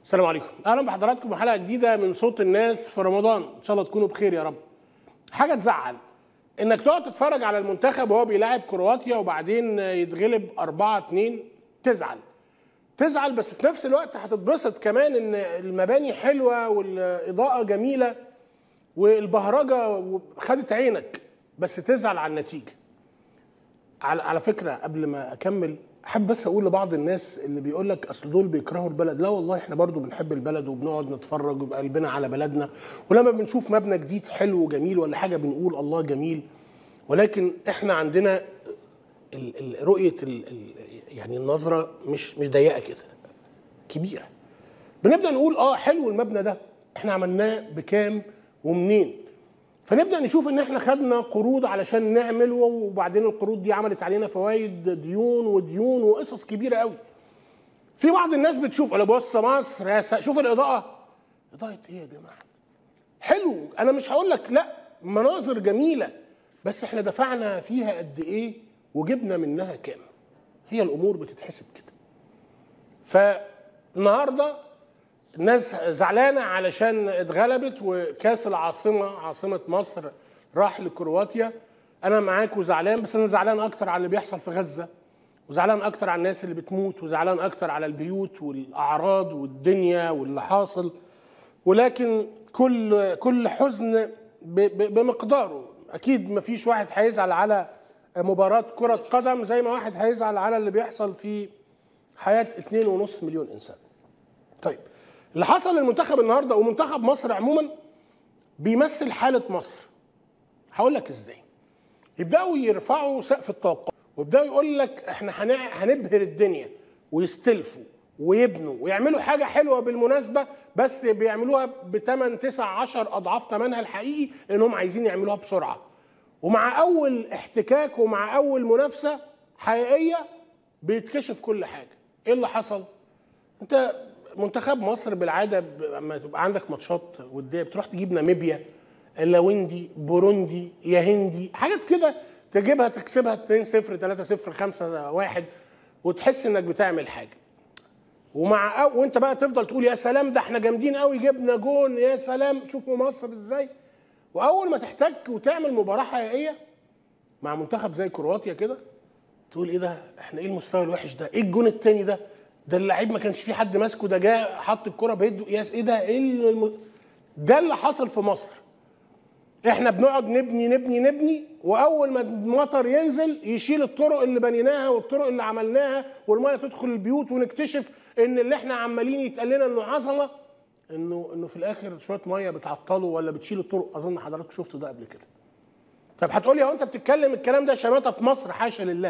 السلام عليكم اهلا بحضراتكم حلقه جديده من صوت الناس في رمضان ان شاء الله تكونوا بخير يا رب حاجه تزعل انك تقعد تتفرج على المنتخب وهو بيلاعب كرواتيا وبعدين يتغلب 4 2 تزعل تزعل بس في نفس الوقت هتتبسط كمان ان المباني حلوه والاضاءه جميله والبهرجه خدت عينك بس تزعل على النتيجه على على فكره قبل ما اكمل احب بس اقول لبعض الناس اللي بيقول لك اصل دول بيكرهوا البلد لا والله احنا برضو بنحب البلد وبنقعد نتفرج ويبقى قلبنا على بلدنا ولما بنشوف مبنى جديد حلو وجميل ولا حاجه بنقول الله جميل ولكن احنا عندنا ال- ال- رؤيه ال- ال- يعني النظره مش مش ضيقه كده كبيره بنبدا نقول اه حلو المبنى ده احنا عملناه بكام ومنين فنبدا نشوف ان احنا خدنا قروض علشان نعمله وبعدين القروض دي عملت علينا فوائد ديون وديون وقصص كبيره قوي في بعض الناس بتشوف ولا بص مصر يا س- شوف الاضاءه اضاءه ايه يا جماعه حلو انا مش هقول لك لا مناظر جميله بس احنا دفعنا فيها قد ايه وجبنا منها كام هي الامور بتتحسب كده فالنهارده الناس زعلانه علشان اتغلبت وكاس العاصمه عاصمه مصر راح لكرواتيا انا معاك وزعلان بس انا زعلان اكتر على اللي بيحصل في غزه وزعلان اكتر على الناس اللي بتموت وزعلان اكتر على البيوت والاعراض والدنيا واللي حاصل ولكن كل كل حزن ب- ب- بمقداره اكيد ما فيش واحد هيزعل على مباراه كره قدم زي ما واحد هيزعل على اللي بيحصل في حياه 2.5 مليون انسان طيب اللي حصل للمنتخب النهارده ومنتخب مصر عموما بيمثل حاله مصر هقول لك ازاي يبداوا يرفعوا سقف التوقع ويبداوا يقول لك احنا هنع- هنبهر الدنيا ويستلفوا ويبنوا ويعملوا حاجه حلوه بالمناسبه بس بيعملوها ب 8 9 10 اضعاف ثمنها الحقيقي لانهم عايزين يعملوها بسرعه ومع اول احتكاك ومع اول منافسه حقيقيه بيتكشف كل حاجه ايه اللي حصل انت منتخب مصر بالعاده ب- لما تبقى عندك ماتشات وديه بتروح تجيب ناميبيا لاوندي بوروندي يا هندي حاجات كده تجيبها تكسبها 2 0 3 0 5 1 وتحس انك بتعمل حاجه ومع أو وانت بقى تفضل تقول يا سلام ده احنا جامدين قوي جبنا جون يا سلام شوفوا مصر ازاي واول ما تحتك وتعمل مباراه حقيقيه مع منتخب زي كرواتيا كده تقول ايه ده احنا ايه المستوى الوحش ده ايه الجون التاني ده ده اللعيب ما كانش في حد ماسكه ده جه حط الكره بيده قياس ايه ده ايه الم... ده اللي حصل في مصر احنا بنقعد نبني نبني نبني واول ما المطر ينزل يشيل الطرق اللي بنيناها والطرق اللي عملناها والميه تدخل البيوت ونكتشف ان اللي احنا عمالين يتقال لنا انه عظمه انه انه في الاخر شويه ميه بتعطله ولا بتشيل الطرق اظن حضرتك شفتوا ده قبل كده طب هتقولي هو انت بتتكلم الكلام ده شماته في مصر حاشا لله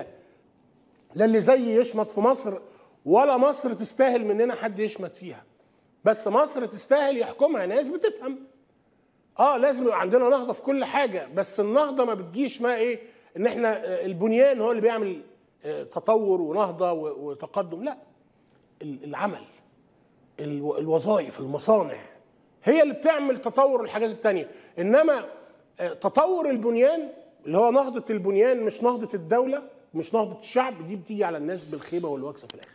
لا اللي زي يشمت في مصر ولا مصر تستاهل مننا حد يشمت فيها بس مصر تستاهل يحكمها ناس بتفهم اه لازم يبقى عندنا نهضه في كل حاجه بس النهضه ما بتجيش ما ايه ان احنا آه، البنيان هو اللي بيعمل آه، تطور ونهضه و- وتقدم لا ال- العمل الو- الوظائف المصانع هي اللي بتعمل تطور الحاجات التانية انما آه، تطور البنيان اللي هو نهضة البنيان مش نهضة الدولة مش نهضة الشعب دي بتيجي على الناس بالخيبة والوكسة في الآخر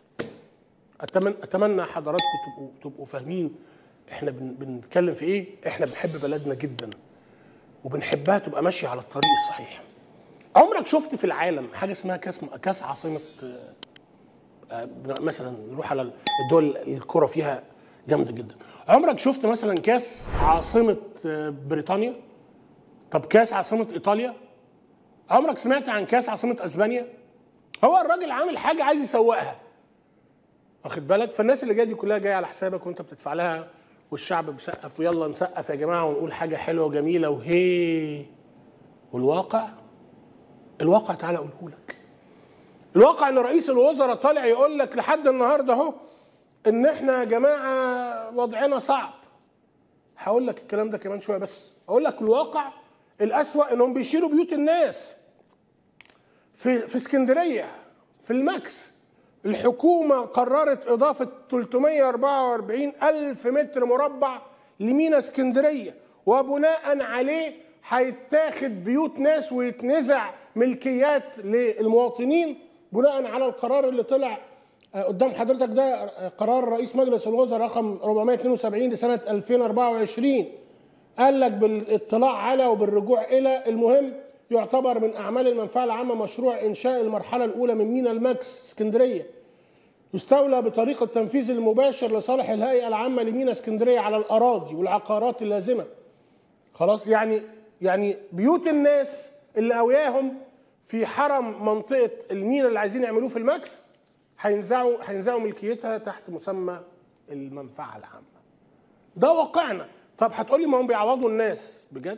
أتمنى أتمنى حضراتكم تبقوا تبقوا فاهمين احنا بن- بنتكلم في ايه احنا بنحب بلدنا جدا وبنحبها تبقى ماشية على الطريق الصحيح عمرك شفت في العالم حاجة اسمها كاس كاس عاصمة آه، مثلا نروح على الدول الكرة فيها جامدة جدا عمرك شفت مثلا كاس عاصمة آه، بريطانيا طب كاس عاصمة إيطاليا عمرك سمعت عن كاس عاصمة أسبانيا هو الراجل عامل حاجة عايز يسوقها واخد بالك فالناس اللي جايه دي كلها جايه على حسابك وانت بتدفع لها والشعب بيسقف ويلا نسقف يا جماعه ونقول حاجه حلوه وجميله وهي والواقع الواقع تعالى اقوله لك الواقع ان رئيس الوزراء طالع يقول لك لحد النهارده اهو ان احنا يا جماعه وضعنا صعب هقول لك الكلام ده كمان شويه بس اقول لك الواقع الاسوا انهم بيشيلوا بيوت الناس في في اسكندريه في الماكس الحكومه قررت اضافه 344 الف متر مربع لمينا اسكندريه وبناء عليه هيتاخد بيوت ناس ويتنزع ملكيات للمواطنين بناء على القرار اللي طلع آه، قدام حضرتك ده آه، قرار رئيس مجلس الوزراء رقم 472 لسنه 2024 قال لك بالاطلاع على وبالرجوع الى المهم يعتبر من اعمال المنفعه العامه مشروع انشاء المرحله الاولى من مينا الماكس اسكندريه يستولى بطريقه التنفيذ المباشر لصالح الهيئه العامه لمينا اسكندريه على الاراضي والعقارات اللازمه خلاص يعني يعني بيوت الناس اللي قوياهم في حرم منطقه المينا اللي عايزين يعملوه في الماكس هينزعوا هينزعوا ملكيتها تحت مسمى المنفعه العامه ده واقعنا طب هتقولي ما هم بيعوضوا الناس بجد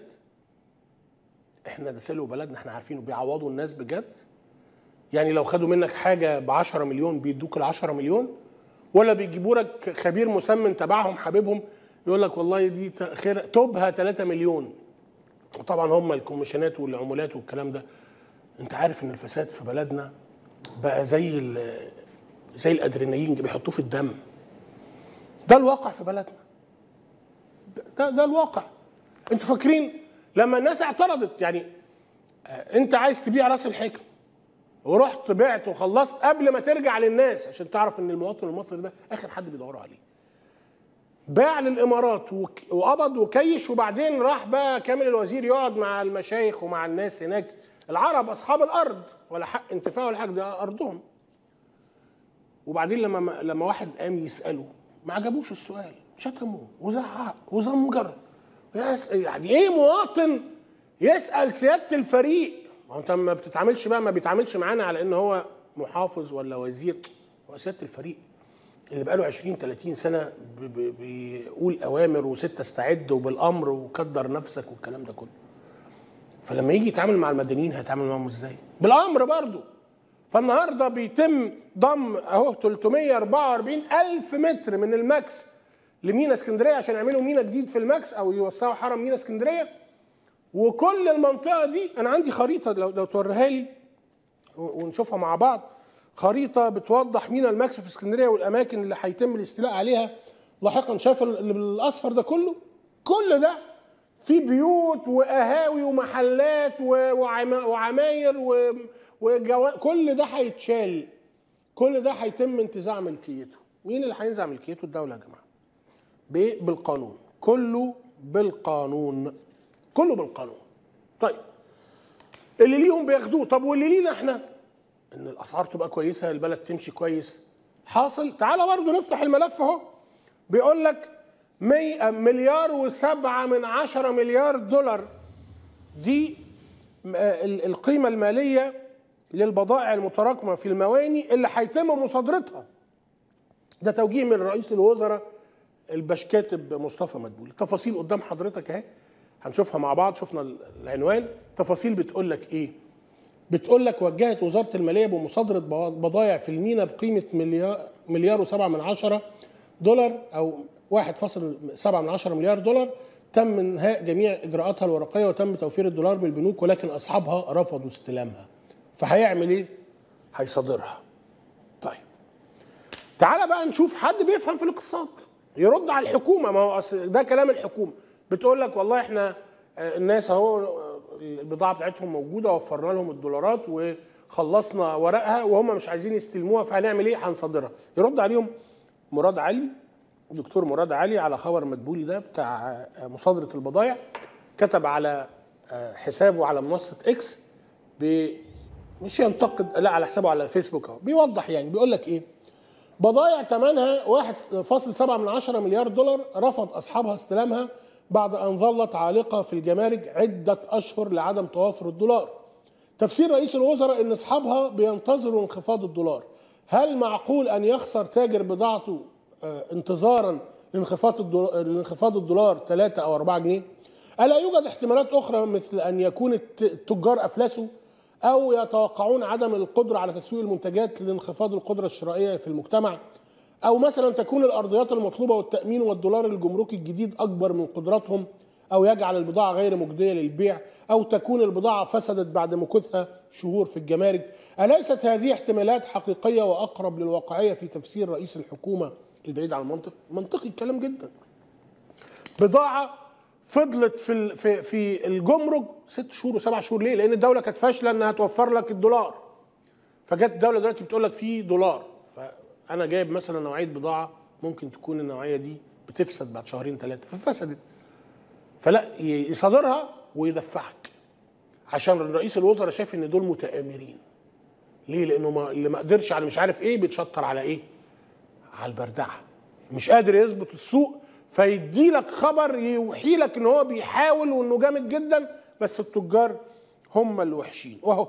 احنا ده سلو بلدنا احنا عارفينه بيعوضوا الناس بجد يعني لو خدوا منك حاجه ب 10 مليون بيدوك ال 10 مليون ولا بيجيبوا لك خبير مسمن تبعهم حبيبهم يقول لك والله دي ت- خير توبها 3 مليون وطبعا هم الكوميشنات والعمولات والكلام ده انت عارف ان الفساد في بلدنا بقى زي ال- زي الادرينالين بيحطوه في الدم ده الواقع في بلدنا ده ده الواقع انتوا فاكرين لما الناس اعترضت يعني آه، انت عايز تبيع راس الحكم ورحت بعت وخلصت قبل ما ترجع للناس عشان تعرف ان المواطن المصري ده اخر حد بيدوروا عليه باع للامارات وك- وقبض وكيش وبعدين راح بقى كامل الوزير يقعد مع المشايخ ومع الناس هناك العرب اصحاب الارض ولا حق انتفاع ولا حاجه ده ارضهم وبعدين لما لما واحد قام يساله ما عجبوش السؤال شتمه وزعق وزمجر يس- يعني ايه مواطن يسال سياده الفريق ما هو انت ما بتتعاملش بقى ما بيتعاملش معانا على ان هو محافظ ولا وزير هو سياده الفريق اللي بقاله 20 30 سنه ب- ب- بيقول اوامر وست استعد وبالامر وقدر نفسك والكلام ده كله فلما يجي يتعامل مع المدنيين هيتعامل معاهم ازاي؟ بالامر برضه فالنهارده بيتم ضم اهو 344 الف متر من الماكس لمينا اسكندريه عشان يعملوا مينا جديد في الماكس او يوسعوا حرم مينا اسكندريه وكل المنطقه دي انا عندي خريطه لو لو توريها لي و- ونشوفها مع بعض خريطه بتوضح مينا الماكس في اسكندريه والاماكن اللي هيتم الاستيلاء عليها لاحقا شايف اللي بالاصفر ده كله كل ده في بيوت وقهاوي ومحلات و- وعما- وعماير و- وجوا... كل ده هيتشال كل ده هيتم انتزاع ملكيته مين اللي هينزع ملكيته الدوله يا جماعه بإيه؟ بالقانون كله بالقانون كله بالقانون طيب اللي ليهم بياخدوه طب واللي لينا احنا ان الاسعار تبقى كويسه البلد تمشي كويس حاصل تعالى برضه نفتح الملف اهو بيقول لك مي- مليار وسبعة من عشرة مليار دولار دي م- ال- القيمة المالية للبضائع المتراكمة في المواني اللي هيتم مصادرتها ده توجيه من رئيس الوزراء البشكاتب مصطفى مدبولي تفاصيل قدام حضرتك اهي هنشوفها مع بعض شفنا العنوان تفاصيل بتقول لك ايه بتقول لك وجهت وزاره الماليه بمصادره بضائع في المينا بقيمه مليار مليار وسبعة من عشرة دولار او 1.7 من عشرة مليار دولار تم انهاء جميع اجراءاتها الورقيه وتم توفير الدولار بالبنوك ولكن اصحابها رفضوا استلامها فهيعمل ايه؟ هيصادرها طيب تعالى بقى نشوف حد بيفهم في الاقتصاد يرد على الحكومه ما هو أصل ده كلام الحكومه بتقول لك والله احنا آه، الناس اهو آه، البضاعه بتاعتهم موجوده وفرنا لهم الدولارات وخلصنا ورقها وهم مش عايزين يستلموها فهنعمل ايه؟ هنصادرها يرد عليهم مراد علي دكتور مراد علي على خبر مدبولي ده بتاع آه، مصادره البضائع كتب على آه، حسابه على منصه اكس بي مش ينتقد لا على حسابه على فيسبوك اهو بيوضح يعني بيقول لك ايه بضائع ثمنها 1.7 من عشرة مليار دولار رفض اصحابها استلامها بعد ان ظلت عالقه في الجمارك عده اشهر لعدم توافر الدولار تفسير رئيس الوزراء ان اصحابها بينتظروا انخفاض الدولار هل معقول ان يخسر تاجر بضاعته آه، انتظارا لانخفاض الدولار, لانخفاض الدولار 3 او 4 جنيه الا يوجد احتمالات اخرى مثل ان يكون الت- التجار افلسوا او يتوقعون عدم القدره على تسويق المنتجات لانخفاض القدره الشرائيه في المجتمع او مثلا تكون الارضيات المطلوبه والتامين والدولار الجمركي الجديد اكبر من قدراتهم او يجعل البضاعه غير مجديه للبيع او تكون البضاعه فسدت بعد مكوثها شهور في الجمارك اليست هذه احتمالات حقيقيه واقرب للواقعيه في تفسير رئيس الحكومه البعيد عن المنطق منطقي الكلام جدا بضاعه فضلت في ال- في في الجمرك ست شهور وسبع شهور ليه؟ لان الدوله كانت فاشله انها توفر لك الدولار. فجت الدوله دلوقتي بتقول لك في دولار انا جايب مثلا نوعيه بضاعه ممكن تكون النوعيه دي بتفسد بعد شهرين ثلاثه ففسدت فلا ي- يصادرها ويدفعك عشان رئيس الوزراء شايف ان دول متآمرين ليه لانه ما اللي ما قدرش على مش عارف ايه بيتشطر على ايه على البردعه مش قادر يظبط السوق فيدي لك خبر يوحي لك ان هو بيحاول وانه جامد جدا بس التجار هم اللي وحشين واهو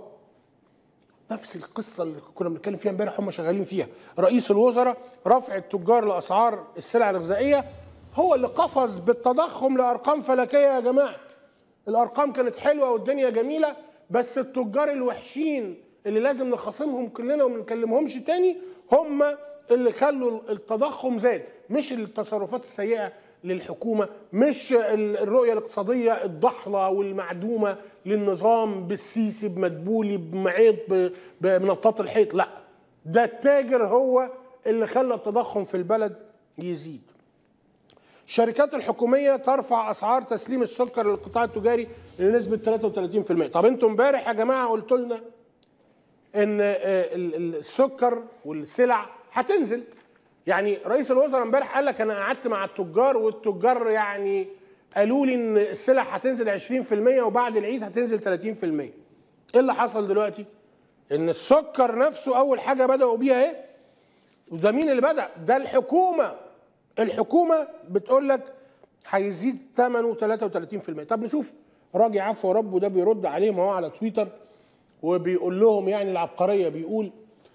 نفس القصه اللي كنا بنتكلم فيها امبارح هم شغالين فيها رئيس الوزراء رفع التجار لاسعار السلع الغذائيه هو اللي قفز بالتضخم لارقام فلكيه يا جماعه الارقام كانت حلوه والدنيا جميله بس التجار الوحشين اللي لازم نخاصمهم كلنا وما نكلمهمش تاني هم اللي خلوا التضخم زاد مش التصرفات السيئه للحكومه مش ال- الرؤيه الاقتصاديه الضحله والمعدومه للنظام بالسيسي بمدبولي بمعيط ب- بمنطات الحيط لا ده التاجر هو اللي خلى التضخم في البلد يزيد الشركات الحكوميه ترفع اسعار تسليم السكر للقطاع التجاري لنسبه 33% طب انتوا امبارح يا جماعه قلتوا لنا ان آه، ال- ال- السكر والسلع هتنزل يعني رئيس الوزراء امبارح قال لك انا قعدت مع التجار والتجار يعني قالوا لي ان السلع هتنزل 20% وبعد العيد هتنزل 30% ايه اللي حصل دلوقتي ان السكر نفسه اول حاجه بداوا بيها ايه وده مين اللي بدا ده الحكومه الحكومه بتقول لك هيزيد ثمنه 33% طب نشوف راجع عفو ربه ده بيرد عليهم هو على تويتر وبيقول لهم يعني العبقريه بيقول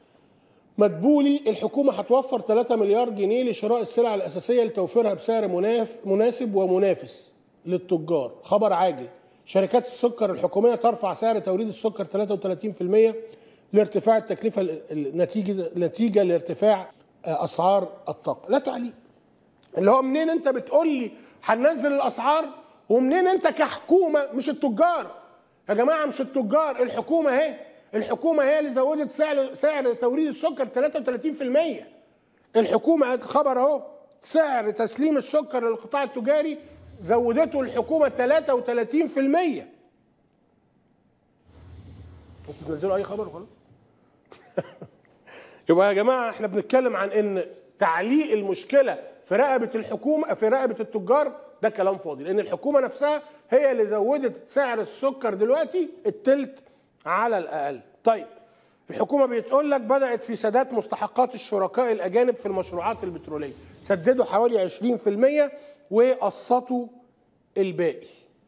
مدبولي الحكومه هتوفر 3 مليار جنيه لشراء السلع الاساسيه لتوفيرها بسعر مناف مناسب ومنافس للتجار خبر عاجل شركات السكر الحكوميه ترفع سعر توريد السكر 33% لارتفاع التكلفه ال- ال- نتيجه نتيجه لارتفاع آه، اسعار الطاقه لا تعليق اللي هو منين انت بتقول لي هننزل الاسعار ومنين انت كحكومه مش التجار يا جماعه مش التجار الحكومه اهي الحكومه هي اللي زودت سعر سعر توريد السكر 33% الحكومه خبر اهو سعر تسليم السكر للقطاع التجاري زودته الحكومه 33% انتوا بتنزلوا اي خبر وخلاص يبقى يا جماعه احنا بنتكلم عن ان تعليق المشكله في رقبه الحكومه في رقبه التجار ده كلام فاضي لان الحكومه نفسها هي اللي زودت سعر السكر دلوقتي التلت على الاقل طيب الحكومه بتقول لك بدات في سداد مستحقات الشركاء الاجانب في المشروعات البتروليه سددوا حوالي 20% وقسطوا الباقي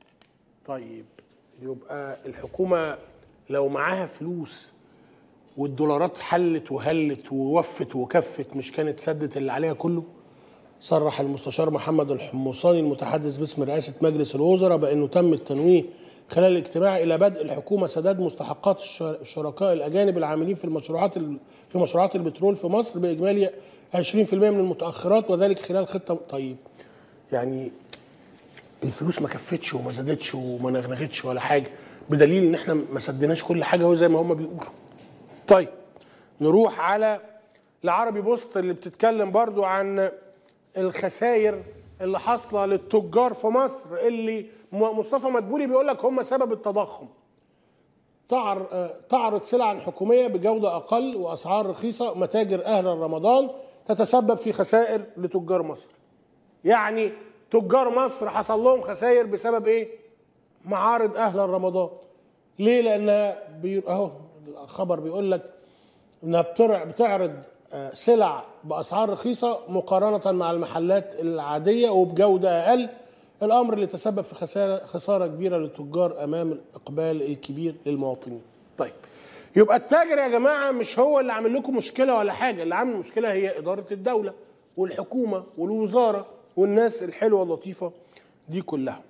طيب يبقى الحكومه لو معاها فلوس والدولارات حلت وهلت ووفت وكفت مش كانت سدت اللي عليها كله صرح المستشار محمد الحمصاني المتحدث باسم رئاسة مجلس الوزراء بأنه تم التنويه خلال الاجتماع إلى بدء الحكومة سداد مستحقات الشر- الشركاء الأجانب العاملين في المشروعات ال- في مشروعات البترول في مصر بإجمالي 20% من المتأخرات وذلك خلال خطة طيب يعني الفلوس ما كفتش وما زادتش وما نغنغتش ولا حاجة بدليل إن احنا ما سديناش كل حاجة هو زي ما هم بيقولوا طيب نروح على العربي بوست اللي بتتكلم برضو عن الخسائر اللي حاصله للتجار في مصر اللي م- مصطفى مدبولي بيقول لك هم سبب التضخم تعر- آه، تعرض سلعا حكوميه بجوده اقل واسعار رخيصه متاجر اهل رمضان تتسبب في خسائر لتجار مصر يعني تجار مصر حصل لهم خسائر بسبب ايه معارض اهل رمضان ليه لان بي... اهو الخبر بيقول لك انها بترع- بتعرض آه، سلع باسعار رخيصه مقارنه مع المحلات العاديه وبجوده اقل الامر اللي تسبب في خساره خساره كبيره للتجار امام الاقبال الكبير للمواطنين. طيب يبقى التاجر يا جماعه مش هو اللي عامل لكم مشكله ولا حاجه، اللي عامل مشكله هي اداره الدوله والحكومه والوزاره والناس الحلوه اللطيفه دي كلها.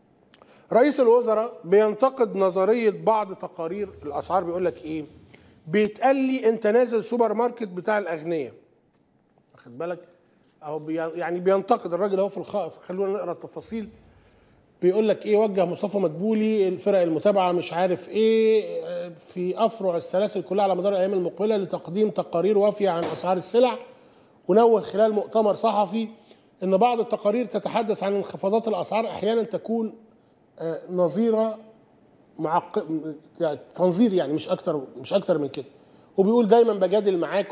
رئيس الوزراء بينتقد نظريه بعض تقارير الاسعار بيقول لك ايه؟ بيتقال لي انت نازل سوبر ماركت بتاع الاغنياء. واخد بالك؟ اهو بي يعني بينتقد الراجل اهو في الخائف خلونا نقرا التفاصيل بيقول لك ايه وجه مصطفى مدبولي الفرق المتابعه مش عارف ايه آه، في افرع السلاسل كلها على مدار الايام المقبله لتقديم تقارير وافيه عن اسعار السلع ونوه خلال مؤتمر صحفي ان بعض التقارير تتحدث عن انخفاضات الاسعار احيانا تكون آه، نظيره معق... يعني تنظير يعني مش اكتر مش اكتر من كده وبيقول دايما بجادل معاكم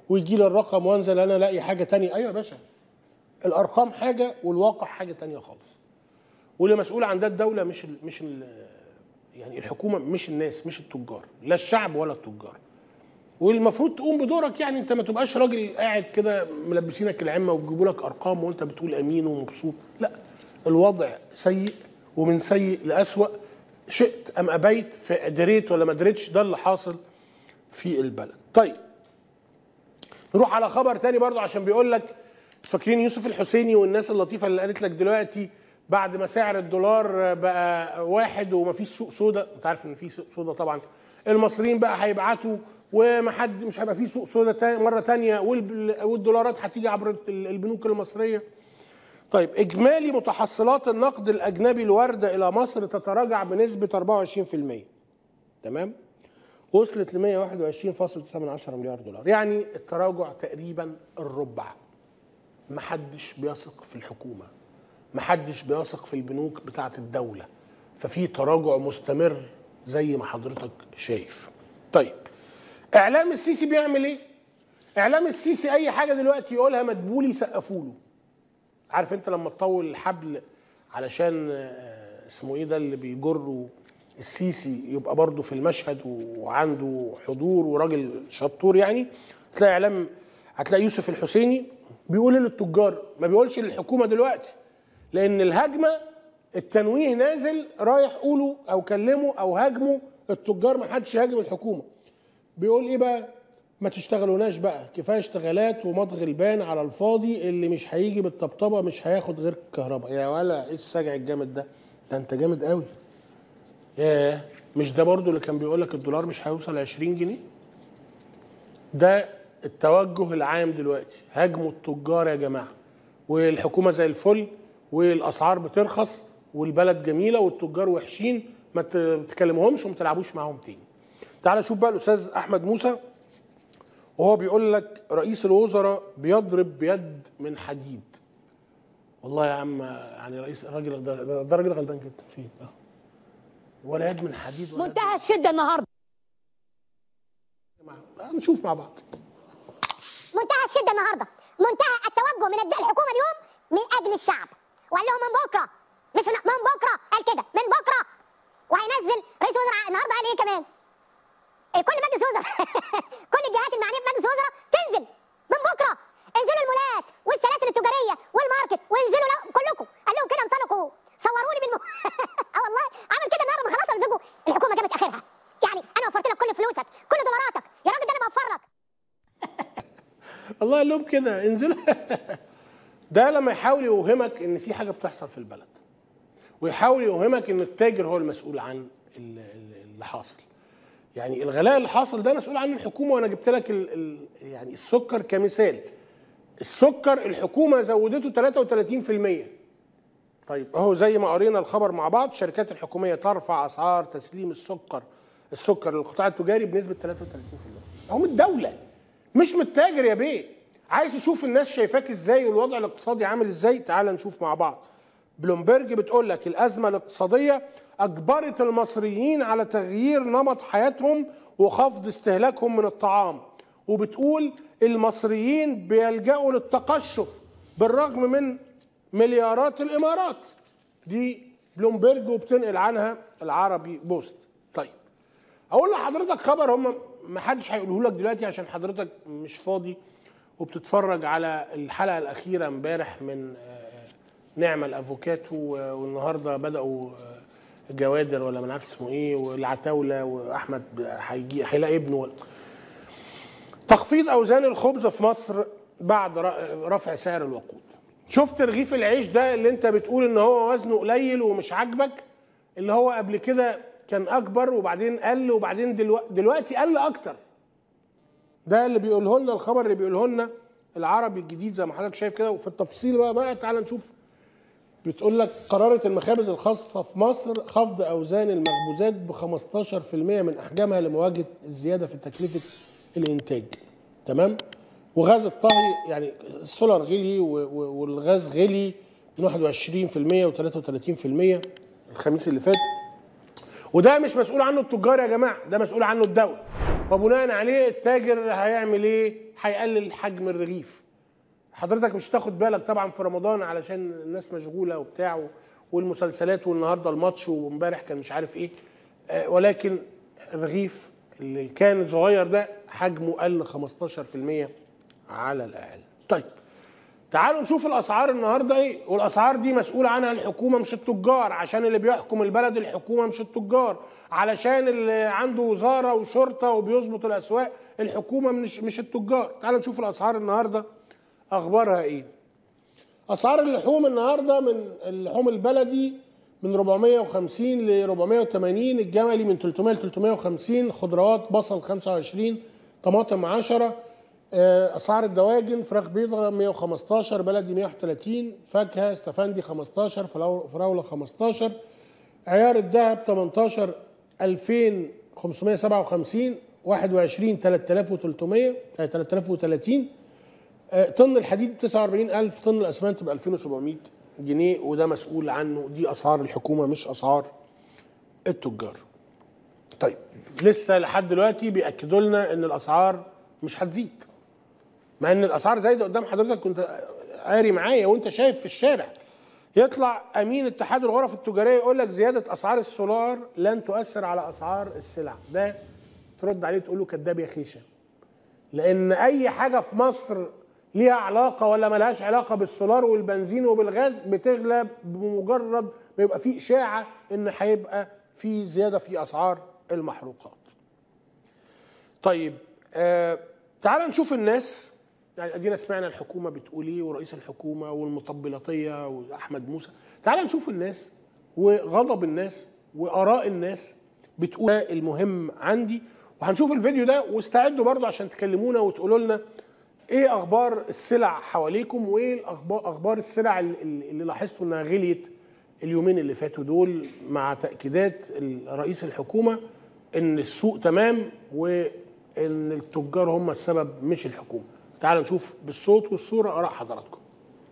ويجي لي الرقم وانزل انا الاقي حاجه تانية ايوه يا باشا الارقام حاجه والواقع حاجه تانية خالص واللي مسؤول عن ده الدوله مش ال مش ال يعني الحكومه مش الناس مش التجار لا الشعب ولا التجار والمفروض تقوم بدورك يعني انت ما تبقاش راجل قاعد كده ملبسينك العمه وبيجيبوا لك ارقام وانت بتقول امين ومبسوط لا الوضع سيء ومن سيء لاسوأ شئت ام ابيت فقدريت ولا ما قدرتش ده اللي حاصل في البلد طيب نروح على خبر تاني برضو عشان بيقول لك فاكرين يوسف الحسيني والناس اللطيفه اللي قالت لك دلوقتي بعد ما سعر الدولار بقى واحد ومفيش سوق سودا انت عارف ان في سوق سودا طبعا المصريين بقى هيبعتوا ومحد مش هيبقى في سوق سودا تاني مره تانية والب- والدولارات هتيجي عبر ال- البنوك المصريه طيب اجمالي متحصلات النقد الاجنبي الوارده الى مصر تتراجع بنسبه 24% تمام وصلت ل 121.9 مليار دولار يعني التراجع تقريبا الربع محدش بيثق في الحكومه محدش بيثق في البنوك بتاعه الدوله ففي تراجع مستمر زي ما حضرتك شايف طيب اعلام السيسي بيعمل ايه اعلام السيسي اي حاجه دلوقتي يقولها مدبولي يسقفوا له عارف انت لما تطول الحبل علشان آه، اسمه ايه ده اللي بيجروا السيسي يبقى برضه في المشهد وعنده حضور وراجل شطور يعني تلاقي اعلام هتلاقي يوسف الحسيني بيقول للتجار ما بيقولش للحكومه دلوقتي لان الهجمه التنويه نازل رايح قولوا او كلموا او هاجموا التجار ما حدش يهاجم الحكومه بيقول ايه بقى ما تشتغلوناش بقى كفايه اشتغالات ومضغ البان على الفاضي اللي مش هيجي بالطبطبه مش هياخد غير الكهرباء يا ولا ايه السجع الجامد ده ده انت جامد قوي ياه مش ده برضو اللي كان بيقول لك الدولار مش هيوصل 20 جنيه ده التوجه العام دلوقتي هاجموا التجار يا جماعه والحكومه زي الفل والاسعار بترخص والبلد جميله والتجار وحشين ما ت- تكلموهمش وما تلعبوش معاهم تاني تعال نشوف بقى الاستاذ احمد موسى وهو بيقول لك رئيس الوزراء بيضرب بيد من حديد والله يا عم يعني رئيس الراجل ده, ده, ده راجل غلبان جدا فين اه ولا يد من حديد ولا يد منتهى الشده النهارده من- آه، نشوف مع بعض منتهى الشده النهارده منتهى التوجه من الد- الحكومه اليوم من اجل الشعب وقال لهم من بكره مش من, من بكره قال كده من بكره وهينزل رئيس وزراء النهارده قال ايه كمان إيه كل مجلس وزراء كل الجهات المعنيه بمجلس وزراء تنزل من بكره انزلوا المولات والسلاسل التجاريه والماركت وانزلوا لا كلكم قال لهم كده انطلقوا صوروني بالم... اه والله عمل كده النهارده ما خلاص امسكوا الحكومه جابت اخرها يعني انا وفرت لك كل فلوسك كل دولاراتك يا راجل ده انا موفر لك الله قال لهم كده انزلوا ده لما يحاول يوهمك ان في حاجه بتحصل في البلد ويحاول يوهمك ان التاجر هو المسؤول عن ال- ال- اللي حاصل يعني الغلاء اللي حاصل ده مسؤول عنه الحكومه وانا جبت لك ال ال يعني السكر كمثال السكر الحكومه زودته 33% طيب اهو زي ما قرينا الخبر مع بعض الشركات الحكوميه ترفع اسعار تسليم السكر السكر للقطاع التجاري بنسبه 33% هم الدوله مش من التاجر يا بيه عايز تشوف الناس شايفاك ازاي والوضع الاقتصادي عامل ازاي تعال نشوف مع بعض بلومبرج بتقول لك الازمه الاقتصاديه اجبرت المصريين على تغيير نمط حياتهم وخفض استهلاكهم من الطعام وبتقول المصريين بيلجأوا للتقشف بالرغم من مليارات الامارات دي بلومبرج وبتنقل عنها العربي بوست طيب اقول لحضرتك خبر هم ما حدش هيقوله لك دلوقتي عشان حضرتك مش فاضي وبتتفرج على الحلقه الاخيره امبارح من آه، نعمه الافوكاتو و- والنهارده بداوا آه، جوادر ولا ما عارف اسمه ايه والعتاوله واحمد هيجي هيلاقي ابنه ولا- تخفيض اوزان الخبز في مصر بعد ر- رفع سعر الوقود شفت رغيف العيش ده اللي انت بتقول ان هو وزنه قليل ومش عاجبك اللي هو قبل كده كان اكبر وبعدين قل وبعدين دلوقتي, دلوقتي قل اكتر ده اللي بيقوله لنا الخبر اللي بيقوله لنا العربي الجديد زي ما حضرتك شايف كده وفي التفصيل بقى بقى تعال نشوف بتقول لك قررت المخابز الخاصة في مصر خفض أوزان المخبوزات ب 15% من أحجامها لمواجهة الزيادة في تكلفة الإنتاج تمام وغاز الطهي يعني السولار غلي و- و- والغاز غلي من 21% و33% الخميس اللي فات وده مش مسؤول عنه التجار يا جماعه ده مسؤول عنه الدوله وبناء عليه التاجر هيعمل ايه هيقلل حجم الرغيف حضرتك مش تاخد بالك طبعا في رمضان علشان الناس مشغوله وبتاع و- والمسلسلات والنهارده الماتش وامبارح كان مش عارف ايه آه، ولكن الرغيف اللي كان صغير ده حجمه قل 15% على الاقل. طيب تعالوا نشوف الاسعار النهارده ايه والاسعار دي مسؤول عنها الحكومه مش التجار عشان اللي بيحكم البلد الحكومه مش التجار علشان اللي عنده وزاره وشرطه وبيظبط الاسواق الحكومه مش مش التجار تعالوا نشوف الاسعار النهارده اخبارها ايه اسعار اللحوم النهارده من اللحوم البلدي من 450 ل 480 الجملي من 300 ل 350 خضروات بصل 25 طماطم 10 آه، اسعار الدواجن فراخ بيضاء 115 بلدي 130 فاكهه استفندي 15 فراو- فراوله 15 عيار الذهب 18 2557 21 3300 آه، 3030 آه، طن الحديد 49000 طن الاسمنت ب 2700 جنيه وده مسؤول عنه دي اسعار الحكومه مش اسعار التجار. طيب لسه لحد دلوقتي بياكدوا لنا ان الاسعار مش هتزيد. مع ان الاسعار زايده قدام حضرتك كنت قاري معايا وانت شايف في الشارع. يطلع امين اتحاد الغرف التجاريه يقول لك زياده اسعار السولار لن تؤثر على اسعار السلع، ده ترد عليه تقول له كذاب يا خيشه. لان اي حاجه في مصر ليها علاقه ولا ملهاش علاقه بالسولار والبنزين وبالغاز بتغلى بمجرد ما يبقى في اشاعه ان هيبقى في زياده في اسعار المحروقات. طيب آه تعال نشوف الناس يعني ادينا سمعنا الحكومه بتقول ايه ورئيس الحكومه والمطبلاتيه واحمد موسى تعال نشوف الناس وغضب الناس واراء الناس بتقول ده المهم عندي وهنشوف الفيديو ده واستعدوا برضه عشان تكلمونا وتقولوا لنا ايه اخبار السلع حواليكم وايه الاخبار اخبار السلع اللي, اللي لاحظتوا انها غليت اليومين اللي فاتوا دول مع تاكيدات رئيس الحكومه ان السوق تمام وان التجار هم السبب مش الحكومه تعالوا نشوف بالصوت والصوره اراء حضراتكم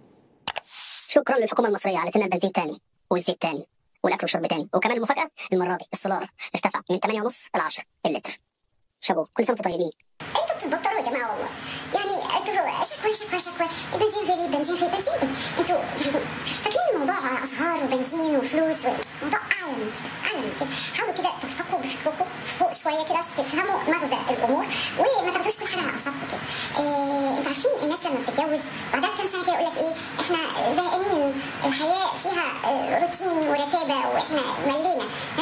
شكرا للحكومه المصريه على لنا البنزين تاني والزيت تاني والاكل والشرب تاني وكمان المفاجاه المره دي السولار ارتفع من 8 ونص ل 10 اللتر شابو كل سنه وانتم طيبين انتوا بتتبطلوا يا جماعه والله يعني انتوا شكوى شكوى شكوى البنزين غالي بنزين غالي بنزين ايه انتوا يعني فاكرين الموضوع اسعار وبنزين وفلوس الموضوع اعلى من كده اعلى من كده حاولوا كده ترتقوا بفكركم فوق شويه كده عشان تفهموا مغزى الامور وما تاخدوش كل حاجه على اعصابكم كده إيه انتوا عارفين الناس لما بتتجوز بعدها بكام سنه كده يقول لك ايه احنا زهقانين الحياه فيها آه، روتين ورتابه واحنا ملينا ها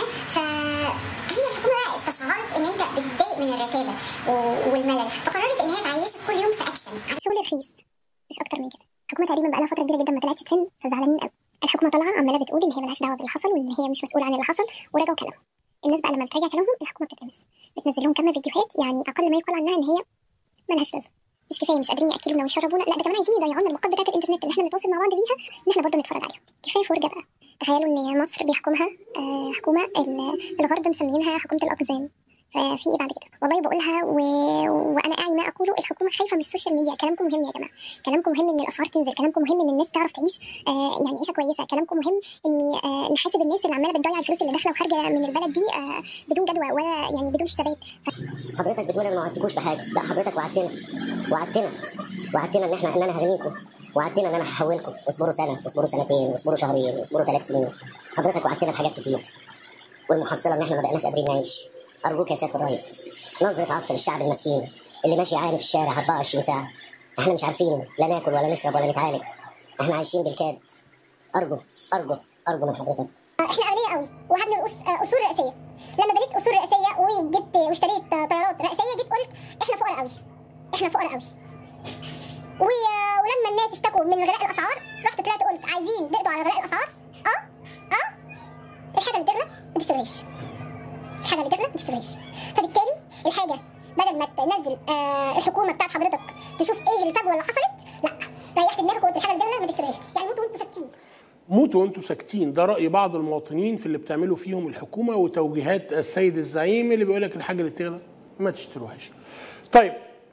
فهي الحكومه بقى استشعرت ان انت بتتضايق من الرتابه و- والملل فقررت ان هي تعيشك كل يوم في اكشن شغل رخيص مش اكتر من كده الحكومه تقريبا بقى لها فتره كبيره جدا ما طلعتش ترند فزعلانين قوي الحكومه طالعه عماله بتقول ان هي ملهاش دعوه باللي حصل وان هي مش مسؤوله عن اللي حصل وراجعوا كلامهم الناس بقى لما بتراجع كلامهم الحكومه بتتلمس بتنزل لهم كم فيديوهات يعني اقل ما يقال عنها ان هي ملهاش لازمه مش كفايه مش قادرين ياكلونا ويشربونا لا ده كمان عايزين يضيعوا لنا الباقات بتاعه الانترنت اللي احنا بنتواصل مع بعض بيها ان احنا برضه نتفرج عليها كفايه فرجه بقى تخيلوا ان مصر بيحكمها آه حكومه ال- الغرب مسمينها حكومه الاقزام ففي ايه بعد كده والله بقولها و... وانا اعي ما اقوله الحكومه خايفه من السوشيال ميديا كلامكم مهم يا جماعه كلامكم مهم ان الاسعار تنزل كلامكم مهم ان الناس تعرف تعيش آه يعني عيشه كويسه كلامكم مهم ان آه نحاسب الناس اللي عماله بتضيع الفلوس اللي داخله وخارجه من البلد دي آه بدون جدوى ولا يعني بدون حسابات ف... حضرتك بتقول انا ما وعدتكوش بحاجه لا حضرتك وعدتنا وعدتنا وعدتنا ان احنا ان انا هغنيكم وعدتنا ان انا هحولكم اصبروا سنه اصبروا سنتين اصبروا شهرين اصبروا ثلاث سنين حضرتك وعدتنا بحاجات كتير والمحصله ان احنا ما بقيناش قادرين نعيش ارجوك يا سياده الرئيس نظره عطف للشعب المسكين اللي ماشي عاني في الشارع 24 ساعه احنا مش عارفين لا ناكل ولا نشرب ولا نتعالج احنا عايشين بالكاد ارجو ارجو ارجو من حضرتك احنا اغنياء قوي وهبني الأس... آه، اصول رئاسيه لما بنيت اصول رئاسيه وجبت واشتريت آه، طيارات رئاسيه جيت قلت احنا فقراء قوي احنا فقراء قوي و... ولما الناس اشتكوا من غلاء الاسعار رحت طلعت قلت عايزين تقضوا على غلاء الاسعار اه اه الحاجه اللي تغلى ما تشتريهاش الحاجه اللي تغلى ما تشتريهاش فبالتالي الحاجه بدل ما تنزل آه الحكومه بتاعت حضرتك تشوف ايه الفجوه اللي حصلت لا ريحت دماغك وقلت الحاجه اللي تغلى ما تشتريهاش يعني موتوا وانتوا ساكتين موتوا وانتوا ساكتين ده راي بعض المواطنين في اللي بتعمله فيهم الحكومه وتوجيهات السيد الزعيم اللي بيقول لك الحاجه اللي تغلى ما تشتروهاش. طيب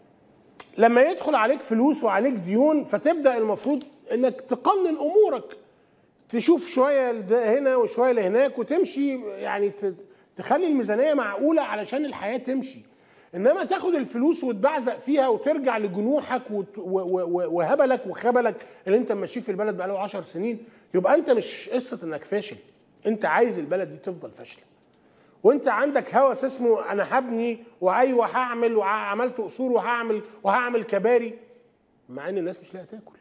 لما يدخل عليك فلوس وعليك ديون فتبدا المفروض انك تقنن امورك تشوف شويه لده هنا وشويه لهناك وتمشي يعني ت- تخلي الميزانيه معقوله علشان الحياه تمشي. انما تاخد الفلوس وتبعزق فيها وترجع لجنوحك وت- و- و- و- وهبلك وخبلك اللي انت ماشيه في البلد بقاله 10 سنين يبقى انت مش قصه انك فاشل انت عايز البلد دي تفضل فاشله وانت عندك هوس اسمه انا هبني وايوه هعمل وعملت قصور وهعمل وهعمل كباري مع ان الناس مش لاقيه تاكل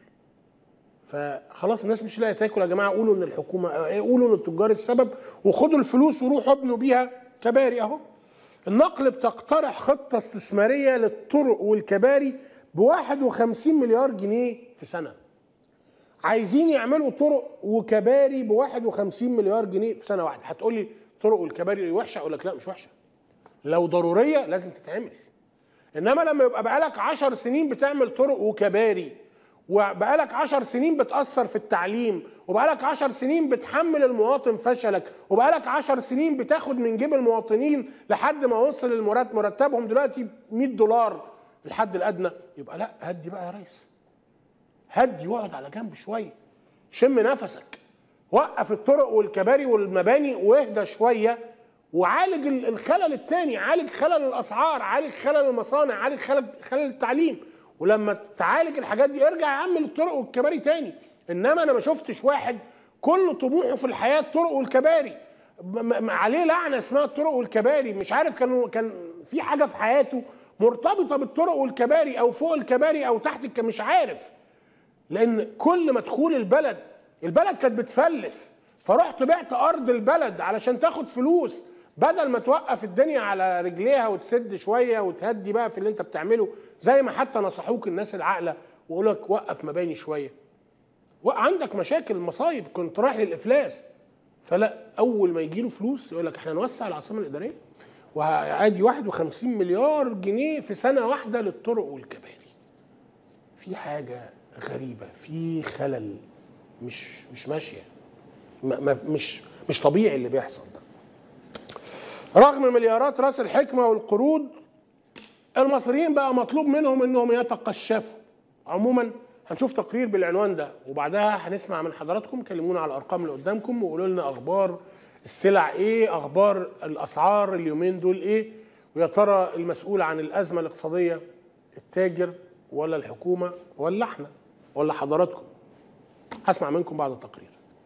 فخلاص الناس مش لاقيه تاكل يا جماعه قولوا ان الحكومه اه، قولوا ان التجار السبب وخدوا الفلوس وروحوا ابنوا بيها كباري اهو النقل بتقترح خطه استثماريه للطرق والكباري ب 51 مليار جنيه في سنه عايزين يعملوا طرق وكباري ب 51 مليار جنيه في سنه واحده هتقول لي طرق والكباري وحشه اقول لك لا مش وحشه لو ضروريه لازم تتعمل انما لما يبقى بقالك 10 سنين بتعمل طرق وكباري وبقالك 10 سنين بتأثر في التعليم وبقالك 10 سنين بتحمل المواطن فشلك وبقالك 10 سنين بتاخد من جيب المواطنين لحد ما وصل المرتب مرتبهم دلوقتي 100 دولار الحد الادنى يبقى لا هدي بقى يا ريس هدي واقعد على جنب شويه شم نفسك وقف الطرق والكباري والمباني واهدى شويه وعالج ال- الخلل التاني عالج خلل الاسعار عالج خلل المصانع عالج خلل خلل التعليم ولما تعالج الحاجات دي ارجع اعمل الطرق والكباري تاني انما انا ما شفتش واحد كل طموحه في الحياه الطرق والكباري م- م- عليه لعنه اسمها الطرق والكباري مش عارف كان كان في حاجه في حياته مرتبطه بالطرق والكباري او فوق الكباري او تحت الك... مش عارف لان كل ما دخول البلد البلد كانت بتفلس فرحت بعت ارض البلد علشان تاخد فلوس بدل ما توقف الدنيا على رجليها وتسد شويه وتهدي بقى في اللي انت بتعمله زي ما حتى نصحوك الناس العاقله ويقول لك وقف مباني شويه وعندك مشاكل مصايب كنت رايح للافلاس فلا اول ما يجي له فلوس يقول لك احنا نوسع العاصمه الاداريه وادي 51 مليار جنيه في سنه واحده للطرق والكباري في حاجه غريبه في خلل مش مش ماشيه ما ما مش مش طبيعي اللي بيحصل ده رغم مليارات راس الحكمه والقروض المصريين بقى مطلوب منهم انهم يتقشفوا عموما هنشوف تقرير بالعنوان ده وبعدها هنسمع من حضراتكم كلمونا على الارقام اللي قدامكم وقولوا لنا اخبار السلع ايه اخبار الاسعار اليومين دول ايه ويا ترى المسؤول عن الازمه الاقتصاديه التاجر ولا الحكومه ولا احنا ولا حضراتكم هسمع منكم بعد التقرير